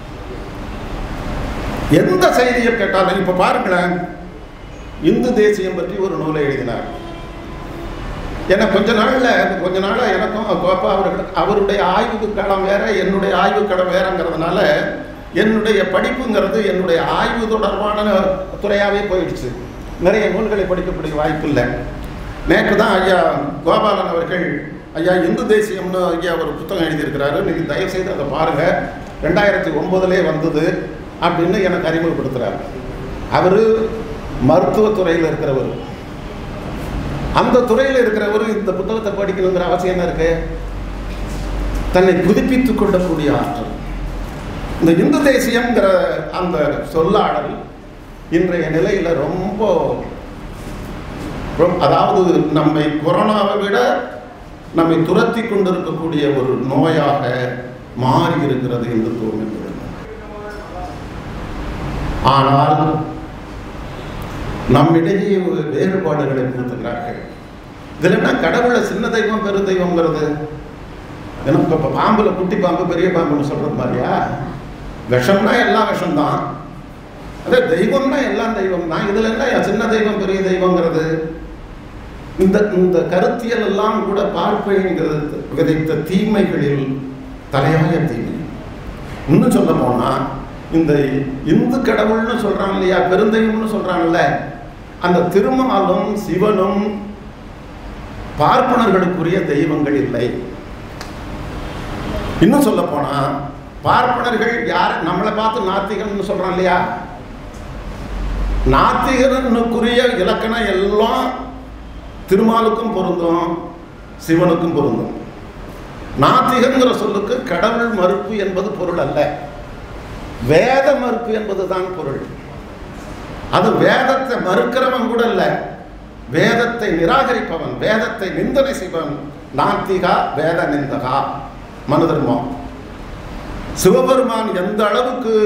எந்த செய்தியை கேட்டாலும் இப்ப பாருங்களேன் இந்து தேசியம் பற்றி ஒரு நூலை எழுதினார் ஏன்னா கொஞ்ச நாள்ல கொஞ்ச நாளா எனக்கும் கோப்பா அவர்கள் அவருடைய ஆய்வு களம் வேற என்னுடைய ஆய்வு களம் வேறங்கிறதுனால என்னுடைய படிப்புங்கிறது என்னுடைய ஆய்வு தொடர்பான துறையாகவே போயிடுச்சு நிறைய நூல்களை படிக்கக்கூடிய வாய்ப்பு இல்லை நேற்று தான் ஐயா கோபாலன் அவர்கள் ஐயா இந்து தேசியம்னு ஐயா ஒரு புத்தகம் எழுதியிருக்கிறாரு நீங்கள் தயவுசெய்து அதை பாருங்கள் ரெண்டாயிரத்தி ஒம்போதுலே வந்தது அப்படின்னு எனக்கு அறிமுகப்படுத்துகிறார் அவர் மருத்துவத்துறையில் இருக்கிறவர் அந்த துறையில் இருக்கிறவர் இந்த புத்தகத்தை படிக்கணுங்கிற அவசியம் என்ன இருக்கு தன்னை புதுப்பித்துக் கொள்ளக்கூடிய ஆற்றல் இந்த இந்து தேசியம்ங்கிற அந்த சொல்லாடல் இன்றைய நிலையில் ரொம்ப ரொம்ப- அதாவது நம்மை கொரோனாவை விட நம்மை துரத்தி கொண்டிருக்கக்கூடிய ஒரு நோயாக மாறி இருக்கிறது இந்துத்துவம் என்பது ஆனால் நம்மிடையே ஒரு வேறுபாடுகளை புகுத்துகிறார்கள் இதில் என்ன கடவுளை சின்ன தெய்வம் பெரு தெய்வங்கிறது ஏன்னா இப்போ பாம்புல குட்டி பாம்பு பெரிய பாம்புன்னு சொல்றது மாதிரியா விஷம்னா எல்லாம் விஷம்தான் அதே தெய்வம்னா எல்லாம் தெய்வம் தான் இதுல என்ன சின்ன தெய்வம் பெரிய தெய்வங்கிறது இந்த இந்த கருத்தியல் எல்லாம் கூட பார்ப்பைங்கிறது விதைத்த தீமைகளில் தலையாய தீமை இன்னும் சொல்ல போனா இந்த இந்து கடவுள்னு சொல்றாங்க இல்லையா பெருந்தெய்வம்னு சொல்றாங்கல்ல அந்த திருமாலும் சிவனும் பார்ப்பனர்களுக்குரிய தெய்வங்கள் இல்லை இன்னும் சொல்ல போனா பார்ப்பனர்கள் யார் நம்மளை பார்த்து நாத்திகன்னு சொல்றான் இல்லையா நாத்திகனுக்குரிய இலக்கணம் எல்லாம் திருமாலுக்கும் பொருந்தும் சிவனுக்கும் பொருந்தும் நாத்திகங்கிற சொல்லுக்கு கடவுள் மறுப்பு என்பது பொருள் அல்ல வேத மறுப்பு என்பதுதான் பொருள் அது வேதத்தை மறுக்கிறவன் கூட இல்ல வேதத்தை நிராகரிப்பவன் வேதத்தை நிந்தனை செய்பவன் நாத்திகா வேத நிந்தகா மனு தர்மம் சிவபெருமான் எந்த அளவுக்கு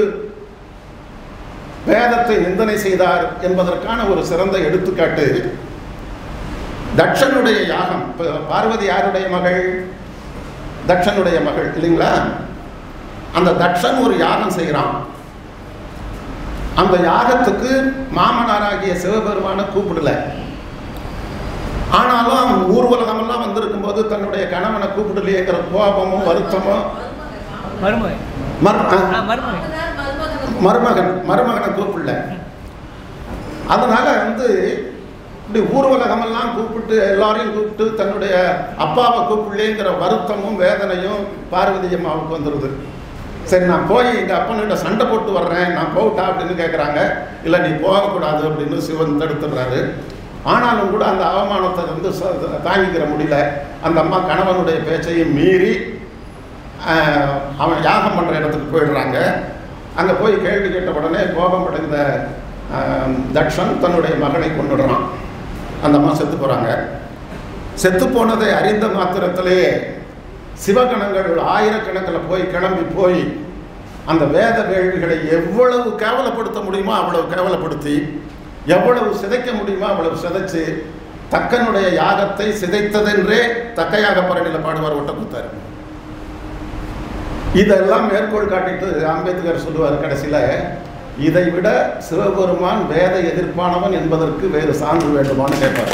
வேதத்தை நிந்தனை செய்தார் என்பதற்கான ஒரு சிறந்த எடுத்துக்காட்டு தட்சனுடைய யாகம் இப்ப பார்வதி யாருடைய மகள் தட்சனுடைய மகள் இல்லைங்களா அந்த தட்சன் ஒரு யாகம் செய்கிறான் அந்த யாகத்துக்கு மாமனாராகிய சிவபெருமான கூப்பிடல ஆனாலும் அவன் ஊர்வலகமெல்லாம் வந்திருக்கும் போது தன்னுடைய கணவனை கூப்பிடலையேங்கிற கோபமும் வருத்தமும் மருமகன் மர் ஆ, ஆ, மருமகன் மருமகன் மருமகனை கூப்பிடல அதனால வந்து இப்படி ஊர்வலகமெல்லாம் கூப்பிட்டு எல்லாரையும் கூப்பிட்டு தன்னுடைய அப்பாவை கூப்பிடலேங்கிற வருத்தமும் வேதனையும் பார்வதி அம்மாவுக்கு வந்துடுது சரி நான் போய் எங்கள் அப்பன்கிட்ட சண்டை போட்டு வர்றேன் நான் போகட்டா அப்படின்னு கேட்குறாங்க இல்லை நீ போகக்கூடாது அப்படின்னு சிவன் தடுத்துடுறாரு ஆனாலும் கூட அந்த அவமானத்தை வந்து ச- தாங்கிக்கிற முடியல அந்த அம்மா கணவனுடைய பேச்சையும் மீறி ஆஹ், அவன் யாகம் பண்ணுற இடத்துக்கு போயிடுறாங்க அங்கே போய் கேள்வி கேட்ட உடனே கோபம் அடைந்த ஆஹ், தக்ஷன் தன்னுடைய மகளை கொண்டுடுறான் அந்த அம்மா செத்து போகிறாங்க செத்து போனதை அறிந்த மாத்திரத்திலேயே சிவகணங்கள் ஆயிரக்கணக்கில் போய் கிளம்பி போய் அந்த வேத வேள்விகளை எவ்வளவு கேவலப்படுத்த முடியுமோ அவ்வளவு கேவலப்படுத்தி எவ்வளவு சிதைக்க முடியுமோ அவ்வளவு சிதைச்சு தக்கனுடைய யாகத்தை சிதைத்ததென்றே தக்கையாக பரணியில் பாடுவார் ஒட்டக்குத்தார் இதெல்லாம் மேற்கோள் காட்டிட்டு அம்பேத்கர் சொல்லுவார் கடைசியில் இதை விட சிவபெருமான் வேத எதிர்ப்பானவன் என்பதற்கு வேறு சான்று வேண்டுமான்னு கேட்பார்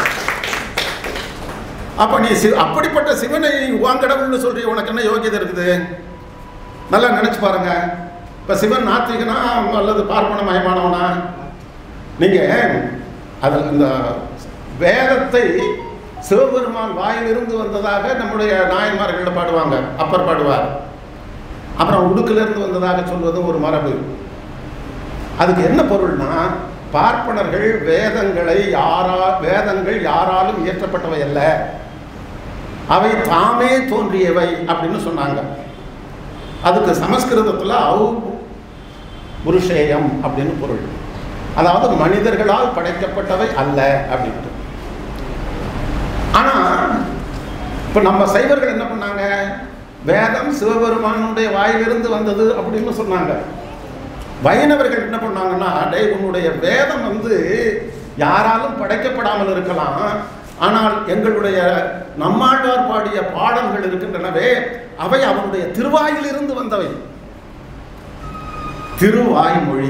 அப்ப நீ சி அப்படிப்பட்ட சிவனை வாங்கடவுள்னு சொல்றீ உனக்கு என்ன யோகியதை இருக்குது நல்லா நினைச்சு பாருங்க இப்ப சிவன் நாத்திகனா அல்லது பார்ப்பன மயமானவனா நீங்க அதில் இந்த வேதத்தை சிவபெருமான் வாயிலிருந்து வந்ததாக நம்முடைய நாயன்மார்கள் பாடுவாங்க அப்பர் பாடுவார் அப்புறம் உடுக்கிலிருந்து வந்ததாக சொல்வதும் ஒரு மரபு அதுக்கு என்ன பொருள்னா பார்ப்பனர்கள் வேதங்களை யாரா வேதங்கள் யாராலும் இயற்றப்பட்டவை அல்ல அவை தாமே தோன்றியவை அப்படின்னு சொன்னாங்க அதுக்கு சமஸ்கிருதத்தில் ஔ புருஷேயம் அப்படின்னு பொருள் அதாவது மனிதர்களால் படைக்கப்பட்டவை அல்ல அப்படின்ட்டு ஆனா இப்ப நம்ம சைவர்கள் என்ன பண்ணாங்க வேதம் சிவபெருமானுடைய வாயிலிருந்து வந்தது அப்படின்னு சொன்னாங்க வைணவர்கள் என்ன பண்ணாங்கன்னா டேய் உன்னுடைய வேதம் வந்து யாராலும் படைக்கப்படாமல் இருக்கலாம் ஆனால் எங்களுடைய நம்மாழ்வார் பாடிய பாடல்கள் இருக்கின்றனவே அவை அவனுடைய திருவாயிலிருந்து வந்தவை திருவாய்மொழி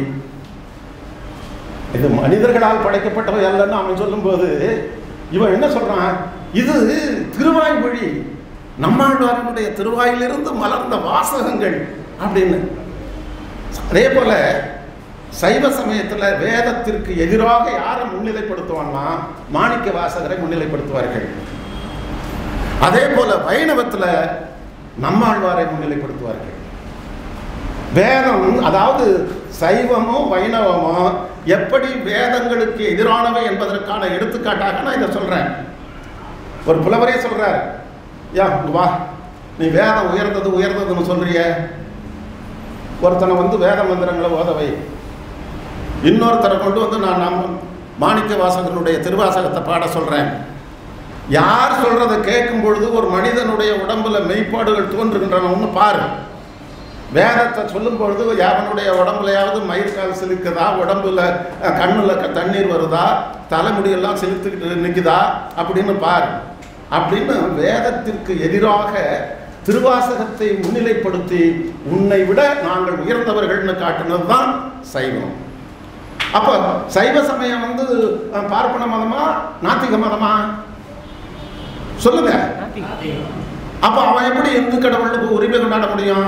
இது மனிதர்களால் படைக்கப்பட்டவை அல்லன்னு அவன் சொல்லும்போது இவன் என்ன சொல்றான் இது திருவாய்மொழி நம்மாழ்வாரனுடைய திருவாயிலிருந்து மலர்ந்த வாசகங்கள் அப்படின்னு அதே போல சைவ சமயத்துல வேதத்திற்கு எதிராக யாரை முன்னிலைப்படுத்துவான்னா மாணிக்க வாசகரை முன்னிலைப்படுத்துவார்கள் அதே போல வைணவத்துல நம்மாழ்வாரை முன்னிலைப்படுத்துவார்கள் வேதம் அதாவது சைவமோ வைணவமோ எப்படி வேதங்களுக்கு எதிரானவை என்பதற்கான எடுத்துக்காட்டாக நான் இதை சொல்றேன் ஒரு புலவரே சொல்றார் யா இங்க வா நீ வேதம் உயர்ந்தது உயர்ந்ததுன்னு சொல்றிய ஒருத்தனை வந்து வேத மந்திரங்களை ஓதவை இன்னொருத்தரை கொண்டு வந்து நான் நம் மாணிக்க வாசகனுடைய திருவாசகத்தை பாட சொல்றேன் யார் சொல்றதை கேட்கும் பொழுது ஒரு மனிதனுடைய உடம்புல மெய்ப்பாடுகள் தோன்றுகின்றனன்னு பாரு வேதத்தை சொல்லும் பொழுது எவனுடைய உடம்புலையாவது மயிர்கால் சிலுக்குதா உடம்புல அஹ், கண்ணுல க- தண்ணீர் வருதா தலைமுடியெல்லாம் சிலுத்துக்கிட்டு நிற்குதா அப்படின்னு பாரு அப்படின்னு வேதத்திற்கு எதிராக திருவாசகத்தை முன்னிலைப்படுத்தி உன்னை விட நாங்கள் உயர்ந்தவர்கள்னு காட்டினது தான் சைவம் அப்போ சைவ சமயம் வந்து அஹ், பார்ப்பன மதமா நாத்திக மதமா சொல்லுங்க அப்ப அவன் எப்படி இந்து கடவுளுக்கு உரிமை கொண்டாட முடியும்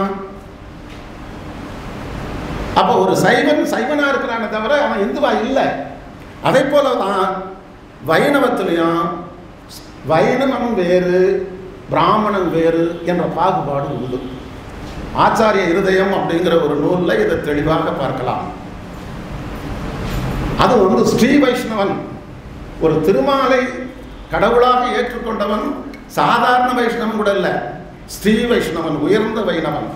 அப்ப ஒரு சைவன் சைவனா இருக்கிறானே தவிர அவன் இந்துவா இல்லை அதே போல தான் வைணவத்திலையும் வைணவம் வேறு பிராமணன் வேறு என்ற பாகுபாடு உண்டு ஆச்சாரிய இருதயம் அப்படிங்கிற ஒரு நூலில் இதை தெளிவாக பார்க்கலாம் அது வந்து ஸ்ரீ வைஷ்ணவன் ஒரு திருமாலை கடவுளாக ஏற்றுக்கொண்டவன் சாதாரண வைஷ்ணவன் கூட இல்லை ஸ்ரீ வைஷ்ணவன் உயர்ந்த வைணவன்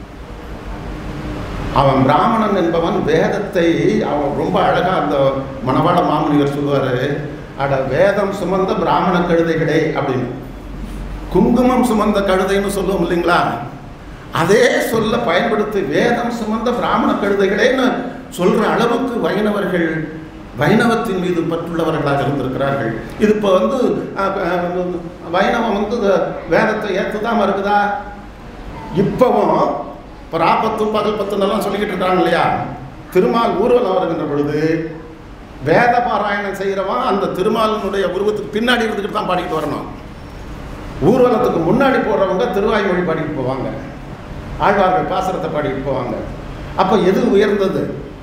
அவன் பிராமணன் என்பவன் வேதத்தை அவன் ரொம்ப அழகா அந்த மணவாள மாமுனிவர் சொல்லுவாரு அட வேதம் சுமந்த பிராமண கழுதைகளே அப்படின்னு குங்குமம் சுமந்த கழுதைன்னு சொல்லுவோம் இல்லைங்களா அதே சொல்ல பயன்படுத்தி வேதம் சுமந்த பிராமண கழுதைகளேன்னு சொல்ற அளவுக்கு வைணவர்கள் வைணவத்தின் மீது பற்றுள்ளவர்களாக இருந்திருக்கிறார்கள் இது இப்போ வந்து அஹ், அஹ், வைணவம் வந்து இந்த வேதத்தை ஏற்றுதாம இருக்குதா இப்பவும் இப்போ ராப்பத்தும் பகல் பத்துன்னெல்லாம் சொல்லிக்கிட்டு இருக்காங்க இல்லையா திருமால் ஊர்வலம் வருகின்ற பொழுது வேத பாராயணம் செய்கிறவன் அந்த திருமாலினுடைய உருவத்துக்கு பின்னாடி இருந்துக்கிட்டு தான் பாடிக்கிட்டு வரணும் ஊர்வலத்துக்கு முன்னாடி போடுறவங்க திருவாய்மொழி பாடிட்டு போவாங்க ஆழ்வார்கள் பாசரத்தை பாடிட்டு போவாங்க அப்போ எது உயர்ந்தது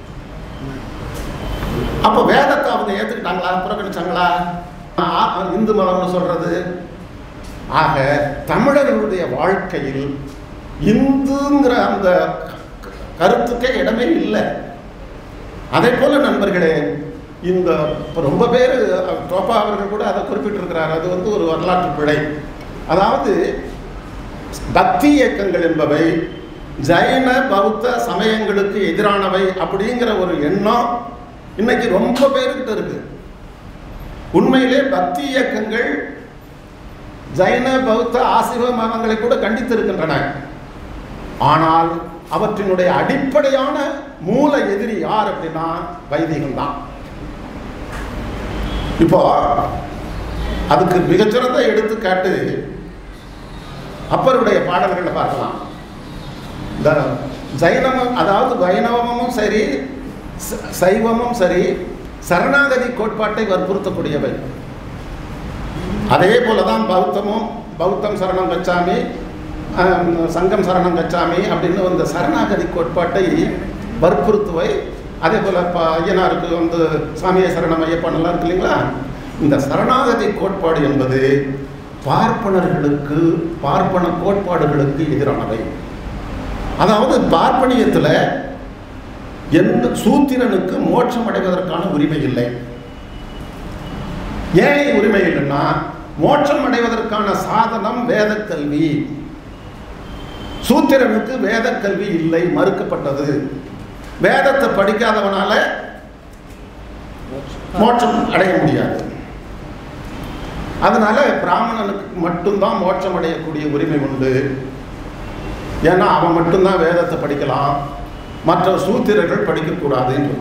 அப்போ வேதத்தை அவங்க ஏற்றுக்கிட்டாங்களா புறக்கணிச்சாங்களா ஆ, இந்து மதம்னு சொல்றது ஆக தமிழர்களுடைய வாழ்க்கையில் இந்துங்கிற அந்த க- கருத்துக்கே இடமே இல்லை அதே போல நண்பர்களே இந்த இப்போ ரொம்ப பேர் டோப்பா அவர்கள் கூட அதை குறிப்பிட்டிருக்கிறார் அது வந்து ஒரு வரலாற்று பிழை அதாவது பக்தி இயக்கங்கள் என்பவை ஜைன பௌத்த சமயங்களுக்கு எதிரானவை அப்படிங்கிற ஒரு எண்ணம் இன்னைக்கு ரொம்ப பேருக்கிட்ட இருக்கு உண்மையிலே பக்தி இயக்கங்கள் ஜைன பௌத்த ஆசிவ மதங்களை கூட கண்டித்திருக்கின்றன ஆனால் அவற்றினுடைய அடிப்படையான மூல எதிரி யார் அப்படின்னா வைதிகம் தான் இப்போ அதுக்கு மிகச்சிறந்த எடுத்துக்காட்டு அப்பருடைய பாடல்களை பார்க்கலாம் இந்த ஜைனமும் அதாவது வைணவமும் சரி ச- சைவமும் சரி சரணாகதி கோட்பாட்டை வற்புறுத்தக்கூடியவை அதே போல தான் பௌத்தமும் பௌத்தம் சரணம் கச்சாமி ஆம், சங்கம் சரணம் கச்சாமி அப்படின்னு அந்த சரணாகதி கோட்பாட்டை வற்புறுத்துவை அதே போல் இப்போ ஐயனாருக்கு வந்து சாமிய சரணம் ஐயப்பன் எல்லாம் இருக்கு இல்லைங்களா இந்த சரணாகதி கோட்பாடு என்பது பார்ப்பனர்களுக்கு பார்ப்பன கோட்பாடுகளுக்கு எதிரானவை அதாவது பார்ப்பனியத்தில் எந்த சூத்திரனுக்கு மோட்சம் அடைவதற்கான உரிமை இல்லை ஏன் உரிமை இல்லைன்னா மோட்சம் அடைவதற்கான சாதனம் வேதக் கல்வி சூத்திரனுக்கு வேதக் கல்வி இல்லை மறுக்கப்பட்டது வேதத்தை படிக்காதவனால மோட்சம் அடைய முடியாது அதனால பிராமணனுக்கு மட்டும்தான் மோட்சம் அடையக்கூடிய உரிமை உண்டு ஏன்னா அவன் மட்டும்தான் வேதத்தை படிக்கலாம் மற்ற சூத்திரர்கள் படிக்கக்கூடாதுன்னு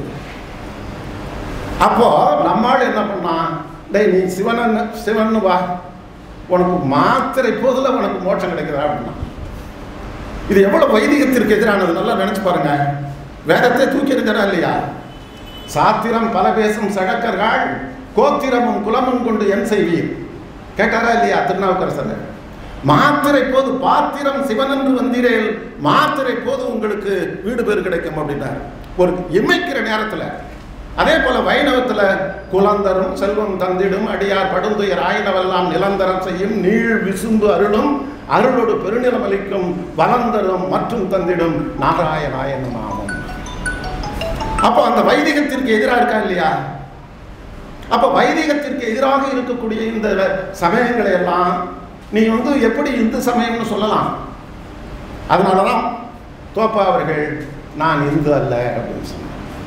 அப்போ நம்மால் என்ன பண்ணான் டேய் நீ சிவனன் சிவன் வா உனக்கு மாத்திரை போதில் உனக்கு மோட்சம் கிடைக்குதா அப்படின்னா இது எவ்வளவு வைதிகத்திற்கு எதிரானது நல்லா நினைச்சு பாருங்க வேதத்தை தூக்கி இருக்கிறா இல்லையா சாத்திரம் பல பேசும் சகக்கர்கள் கோத்திரமும் குலமும் கொண்டு என் செய்வீர் கேட்டாரா இல்லையா திருநாவுக்கரசர் மாத்திரை போது பாத்திரம் சிவனென்று வந்தீரேல் மாத்திரை போது உங்களுக்கு வீடு பேர் கிடைக்கும் அப்படின்னார் ஒரு இமைக்கிற நேரத்தில் அதே போல வைணவத்தில் குலந்தரும் செல்வம் தந்திடும் அடியார் படுந்துயர் ஆயினவெல்லாம் நிலந்தரம் செய்யும் நீள் விசும்பு அருளும் அருளோடு பெருநிலம் அளிக்கும் வளந்தரும் மற்றும் தந்திடும் நாராயணாயனம் ஆகும் அப்போ அந்த வைதிகத்திற்கு எதிராக இருக்கா இல்லையா அப்ப வைதிகத்திற்கு எதிராக இருக்கக்கூடிய இந்த சமயங்களை எல்லாம் நீ வந்து எப்படி இந்து சமயம்னு சொல்லலாம் அதனாலதான் தோப்பா அவர்கள் நான் இந்து அல்ல அப்படின்னு சொன்னார்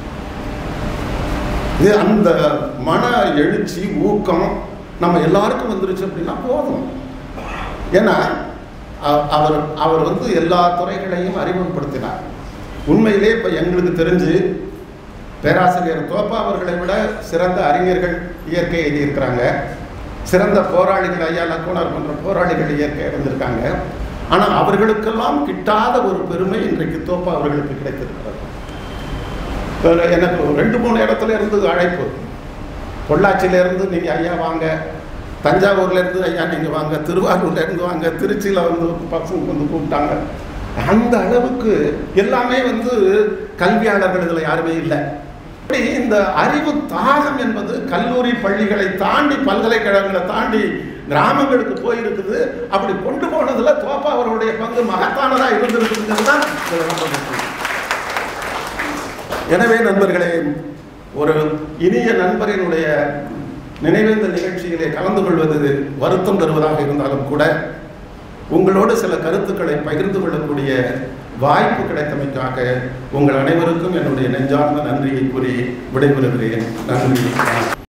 இது அந்த மன எழுச்சி ஊக்கம் நம்ம எல்லாருக்கும் வந்துருச்சு அப்படின்னா போதும் ஏன்னா அ- அவர் அவர் வந்து எல்லா துறைகளையும் அறிமுகப்படுத்தினார் உண்மையிலே இப்போ எங்களுக்கு தெரிஞ்சு பேராசிரியர் தோப்பா அவர்களை விட சிறந்த அறிஞர்கள் இயற்கை எழுதியிருக்கிறாங்க சிறந்த போராளிகள் ஐயா லக்குனார் போன்ற போராளிகள் இயற்கை வந்திருக்காங்க ஆனால் அவர்களுக்கெல்லாம் கிட்டாத ஒரு பெருமை இன்றைக்கு தோப்பா அவர்களுக்கு கிடைத்திருக்கிறது வேற எனக்கு ஒரு ரெண்டு மூணு இடத்துல இருந்து அழைப்பு பொள்ளாச்சியில இருந்து நீங்க ஐயா வாங்க தஞ்சாவூர்ல இருந்து ஐயா நீங்க வாங்க திருவாரூர்ல இருந்து வாங்க திருச்சியில வந்து பசங்க வந்து கூப்பிட்டாங்க அந்த அளவுக்கு எல்லாமே வந்து கல்வியாளர்கள் இதுல யாருமே இல்லை இப்படி இந்த அறிவு தாகம் என்பது கல்லூரி பள்ளிகளை தாண்டி பல்கலைக்கழகங்களை தாண்டி கிராமங்களுக்கு போயிருக்குது அப்படி கொண்டு போனதுல தோப்பா அவர்களுடைய பங்கு மகத்தானதா இருந்திருக்குங்கிறது தான் இதுல ரொம்ப முக்கியம். எனவே நண்பர்களே ஒரு இனிய நண்பரினுடைய நினைவேந்த நிகழ்ச்சியிலே கலந்து கொள்வது வருத்தம் தருவதாக இருந்தாலும் கூட உங்களோடு சில கருத்துக்களை பகிர்ந்து கொள்ளக்கூடிய வாய்ப்பு கிடைத்தமைக்காக உங்கள் அனைவருக்கும் என்னுடைய நெஞ்சார்ந்த நன்றியை கூறி விடைபெறுகிறேன் நன்றி